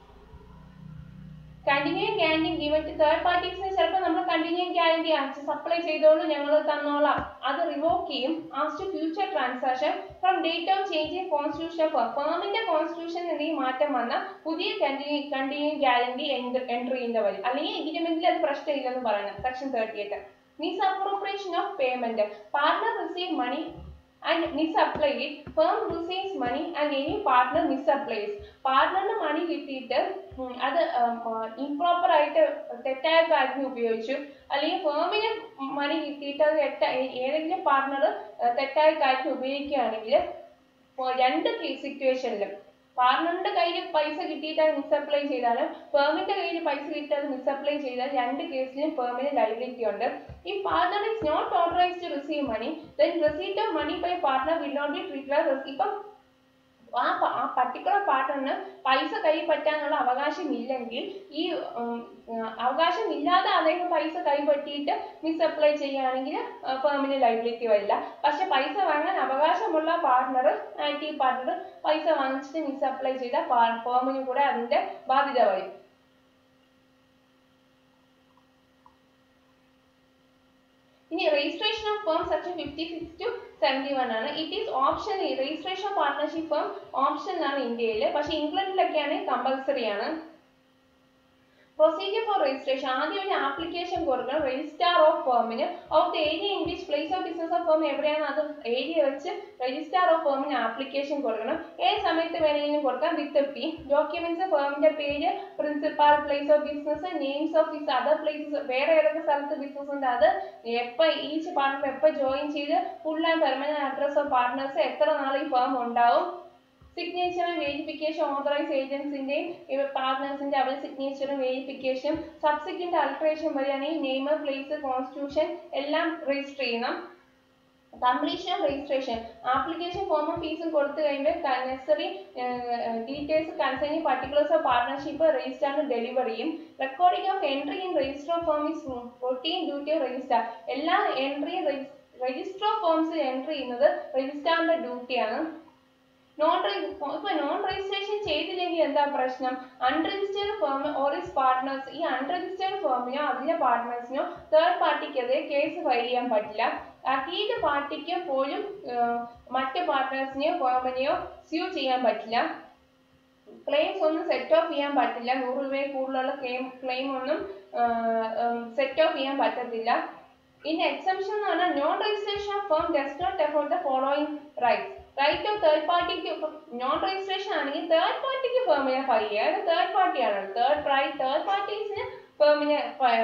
continuing guarantee given to third പാർട്ടീസിന് ചിലപ്പോൾ നമ്മൾ കണ്ടിന്യൂയിങ് ഗ്യാരണ്ടി സപ്ലൈ ചെയ്തോളൂ ഞങ്ങൾ തന്നോളാം അത് റിവോക്ക് ചെയ്യും as to future transaction from date of change in constitution firm ഫേമിന്റെ കോൺസ്റ്റിറ്റ്യൂഷൻ എന്തെങ്കിലും മാറ്റം വന്നാൽ പുതിയ കണ്ടിന്യൂ കണ്ടിന്യൂയിങ് ഗ്യാരണ്ടി എൻട്രി ചെയ്യുന്ന വഴി അല്ലെങ്കിൽ എഗ്രിമെന്റിൽ അത് പ്രശ്നമില്ലെന്ന് പറയുന്നത് section thirty eight misappropriation of payment partner receive money and misapply it firm receives money and any partner misapplies പാർട്ട്ണറിന് മണി കിട്ടിയിട്ട് ഉം, അത് ഇംപ്രോപ്പർ ആയിട്ട് തെറ്റായ കാര്യത്തിന് ഉപയോഗിച്ചു അല്ലെങ്കിൽ ഫേമിന് മണി കിട്ടിയിട്ട് അത് തെറ്റ ഏതെങ്കിലും പാർട്ട്ണർ തെറ്റായ കാര്യത്തിന് ഉപയോഗിക്കുകയാണെങ്കിൽ ഇപ്പൊ രണ്ട് സിറ്റുവേഷനിലും പാർട്ണറിന്റെ കയ്യിൽ പൈസ കിട്ടിയിട്ട് മിസ്അപ്ലൈ ചെയ്താലും ഫേമിന്റെ കയ്യിൽ പൈസ കിട്ടാതെ മിസ്അപ്ലൈ ചെയ്താൽ രണ്ട് കേസിലും ഫേമിന് ലൈബിലിറ്റി ഉണ്ട് ഈ partner is not authorise to receive money then receipt of money by partner will not be treated ഇപ്പം ആ പ- ആ പർട്ടിക്കുലർ പാർട്ണറിന് പൈസ കൈ പറ്റാനുള്ള അവകാശം ഇല്ലെങ്കിൽ ഈ ഉം, ഉം, അവകാശം ഇല്ലാതെ അദ്ദേഹം പൈസ കൈപ്പറ്റിയിട്ട് മിസ്അപ്ലൈ ചെയ്യുകയാണെങ്കിൽ ഫേമിന് ലൈബിലിറ്റി വരില്ല പക്ഷെ പൈസ വാങ്ങാൻ അവകാശമുള്ള പാർട്ണർ ഐ ടി പാർട്ണർ പൈസ വാങ്ങിച്ചിട്ട് മിസ്അപ്ലൈ ചെയ്താൽ ഫേമിന് കൂടെ അതിന്റെ ബാധ്യത വരും ഇനി registration of firm section fifty six to seventy one ആണ് it is option registration of partnership firm option ആണ് ഇന്ത്യയിൽ പക്ഷെ ഇംഗ്ലണ്ടിലൊക്കെയാണ് കമ്പൽസറി ആണ് പ്രൊസീജിയർ ഫോർ രജിസ്ട്രേഷൻ ആദ്യം ഒരു ആപ്ലിക്കേഷൻ കൊടുക്കണം രജിസ്ട്രാർ ഓഫ് ഫേമിന് of the area in which place of business of firm എവിടെയാണ് അത് ഏരിയ വെച്ച് രജിസ്ട്രാർ ഓഫ് ഫേമിന് ആപ്ലിക്കേഷൻ കൊടുക്കണം ഏത് സമയത്ത് വേണമെങ്കിലും കൊടുക്കാം വിത്ത് പി ഡോക്യുമെന്റ്സ് ഫേമിന്റെ പേര് principal place of business names of this other places വേറെ ഏതൊക്കെ സ്ഥലത്ത് ബിസിനസ് ഉണ്ട് അത് എപ്പോൾ ഈച്ച് പാർട്ണർ എപ്പോൾ ജോയിൻ ചെയ്ത് full and permanent address of partners എത്ര നാൾ ഈ ഫേം ഉണ്ടാവും സിഗ്നേച്ചറും വേരിഫിക്കേഷൻ ഓതറൈസ് ഏജൻസിന്റെയും പാർട്ട്നേഴ്സിന്റെ അവരുടെ സിഗ്നേച്ചറും വേരിഫിക്കേഷൻ സബ്സിക്വന്റ് അൾട്രേഷൻ വരികയാണെങ്കിൽ നെയിം പ്ലേസ് കോൺസ്റ്റിറ്റ്യൂഷൻ എല്ലാം രജിസ്റ്റർ ചെയ്യണം കംപ്ലീഷൻ ഓഫ് രജിസ്ട്രേഷൻ ആപ്ലിക്കേഷൻ ഫോമും ഫീസും കൊടുത്തു കഴിയുമ്പോൾ necessary details concerning particulars of partnership രജിസ്റ്ററിന് ഡെലിവർ ചെയ്യും recording of entry in register of firm is routine duty of register എല്ലാ എൻട്രി രജിസ്റ്റർ ഓഫ് ഫോംസിൽ എൻട്രി ചെയ്യുന്നത് രജിസ്ട്രാറിന്റെ ഡ്യൂട്ടിയാണ് നോൺ ഇപ്പൊ നോൺ രജിസ്ട്രേഷൻ ചെയ്തില്ലെങ്കിൽ എന്താ പ്രശ്നം unregistered firm or its partners ഈ അൺരജിസ്റ്റേർഡ് ഫേമിനോ അതിന്റെ പാർട്ട്നേഴ്സിനോ തേർഡ് പാർട്ടിക്കെതിരെ കേസ് ഫയൽ ചെയ്യാൻ പറ്റില്ല അക്കീഡ് പാർട്ടിക്ക് പോലും ഏർ, മറ്റ് പാർട്ട്നേഴ്സിനെയോ ഫേമിനെയോ സ്യൂ ചെയ്യാൻ പറ്റില്ല ക്ലെയിംസ് ഒന്നും സെറ്റ് ഓഫ് ചെയ്യാൻ പറ്റില്ല നൂറ് രൂപയിൽ കൂടുതലുള്ള ക്ലെയിം ക്ലെയിം ഒന്നും സെറ്റ് ഓഫ് ചെയ്യാൻ പറ്റത്തില്ല ഇൻ എക്സംഷൻ എന്ന് പറഞ്ഞാൽ non registration of firm does not afford the following rights right of third പാർട്ടിക്ക് നോൺ രജിസ്ട്രേഷൻ ആണെങ്കിൽ തേർഡ് പാർട്ടിക്ക് ഫേമിനെ ഫയൽ ചെയ്യാം അത് തേർഡ് പാർട്ടിയാണ് തേർഡ് റൈറ്റ് തേർഡ് പാർട്ടീസിന് ഫേമിനെ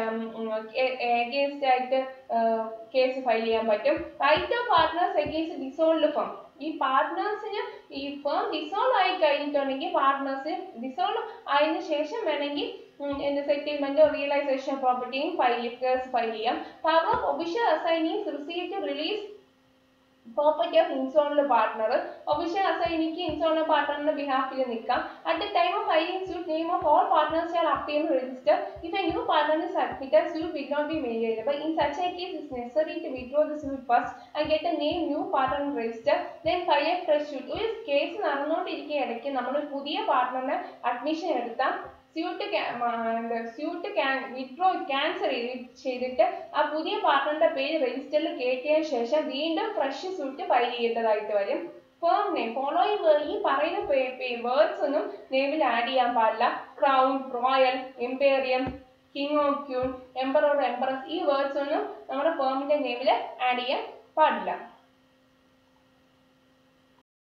എഗേൻസ്റ്റ് ആയിട്ട് കേസ് ഫയൽ ചെയ്യാൻ പറ്റും right of partners against dissolved firm ഈ പാർട്ട്നേഴ്സിന് ഈ ഫേം ഡിസോൾവ് ആയി കഴിഞ്ഞിട്ടുണ്ടെങ്കിൽ പാർട്ട്നേഴ്സ് ഡിസോൾവ് ആയതിനു ശേഷം വേണമെങ്കിൽ എന്ത് സെറ്റിൽമെന്റോ റിയലൈസേഷൻ പ്രോപ്പർട്ടിയും ഫയൽ കേസ് ഫയൽ ചെയ്യാം power of official assignees receive to release property of insolvent partner official അസൈനിക്ക് ഇൻസോൾഡ് പാർട്ട്ണറിന്റെ ബിഹാഫിൽ നിൽക്കാം at the time of filing suit name of all partners are appear register if a new partner is admitted suit will not be made but in such a case it's necessary to withdraw the suit first and get a name new partner register then file a fresh suit ഒരു case നടന്നുകൊണ്ടിരിക്കുക ഇടയ്ക്ക് നമ്മൾ പുതിയ പാർട്ട്ണറിനെ admission എടുത്താൽ suit suit withdraw cancel ചെയ്തിട്ട് ആ പുതിയ പാർട്ട്ണറിന്റെ പേര് രജിസ്റ്ററിൽ കയറ്റിയതിനു ശേഷം വീണ്ടും ഫ്രഷ് സ്യൂട്ട് ഫയൽ ചെയ്യേണ്ടതായിട്ട് വരും ഫേം നെയിം ഫോളോയിങ് ഈ പറയുന്ന വേർഡ്സ് ഒന്നും നെയിമിൽ ആഡ് ചെയ്യാൻ പാടില്ല crown royal imperium king of queen emperor empress ഈ വേർഡ്സ് ഒന്നും നമ്മുടെ ഫേമിന്റെ നെയിമിൽ ആഡ് ചെയ്യാൻ പാടില്ല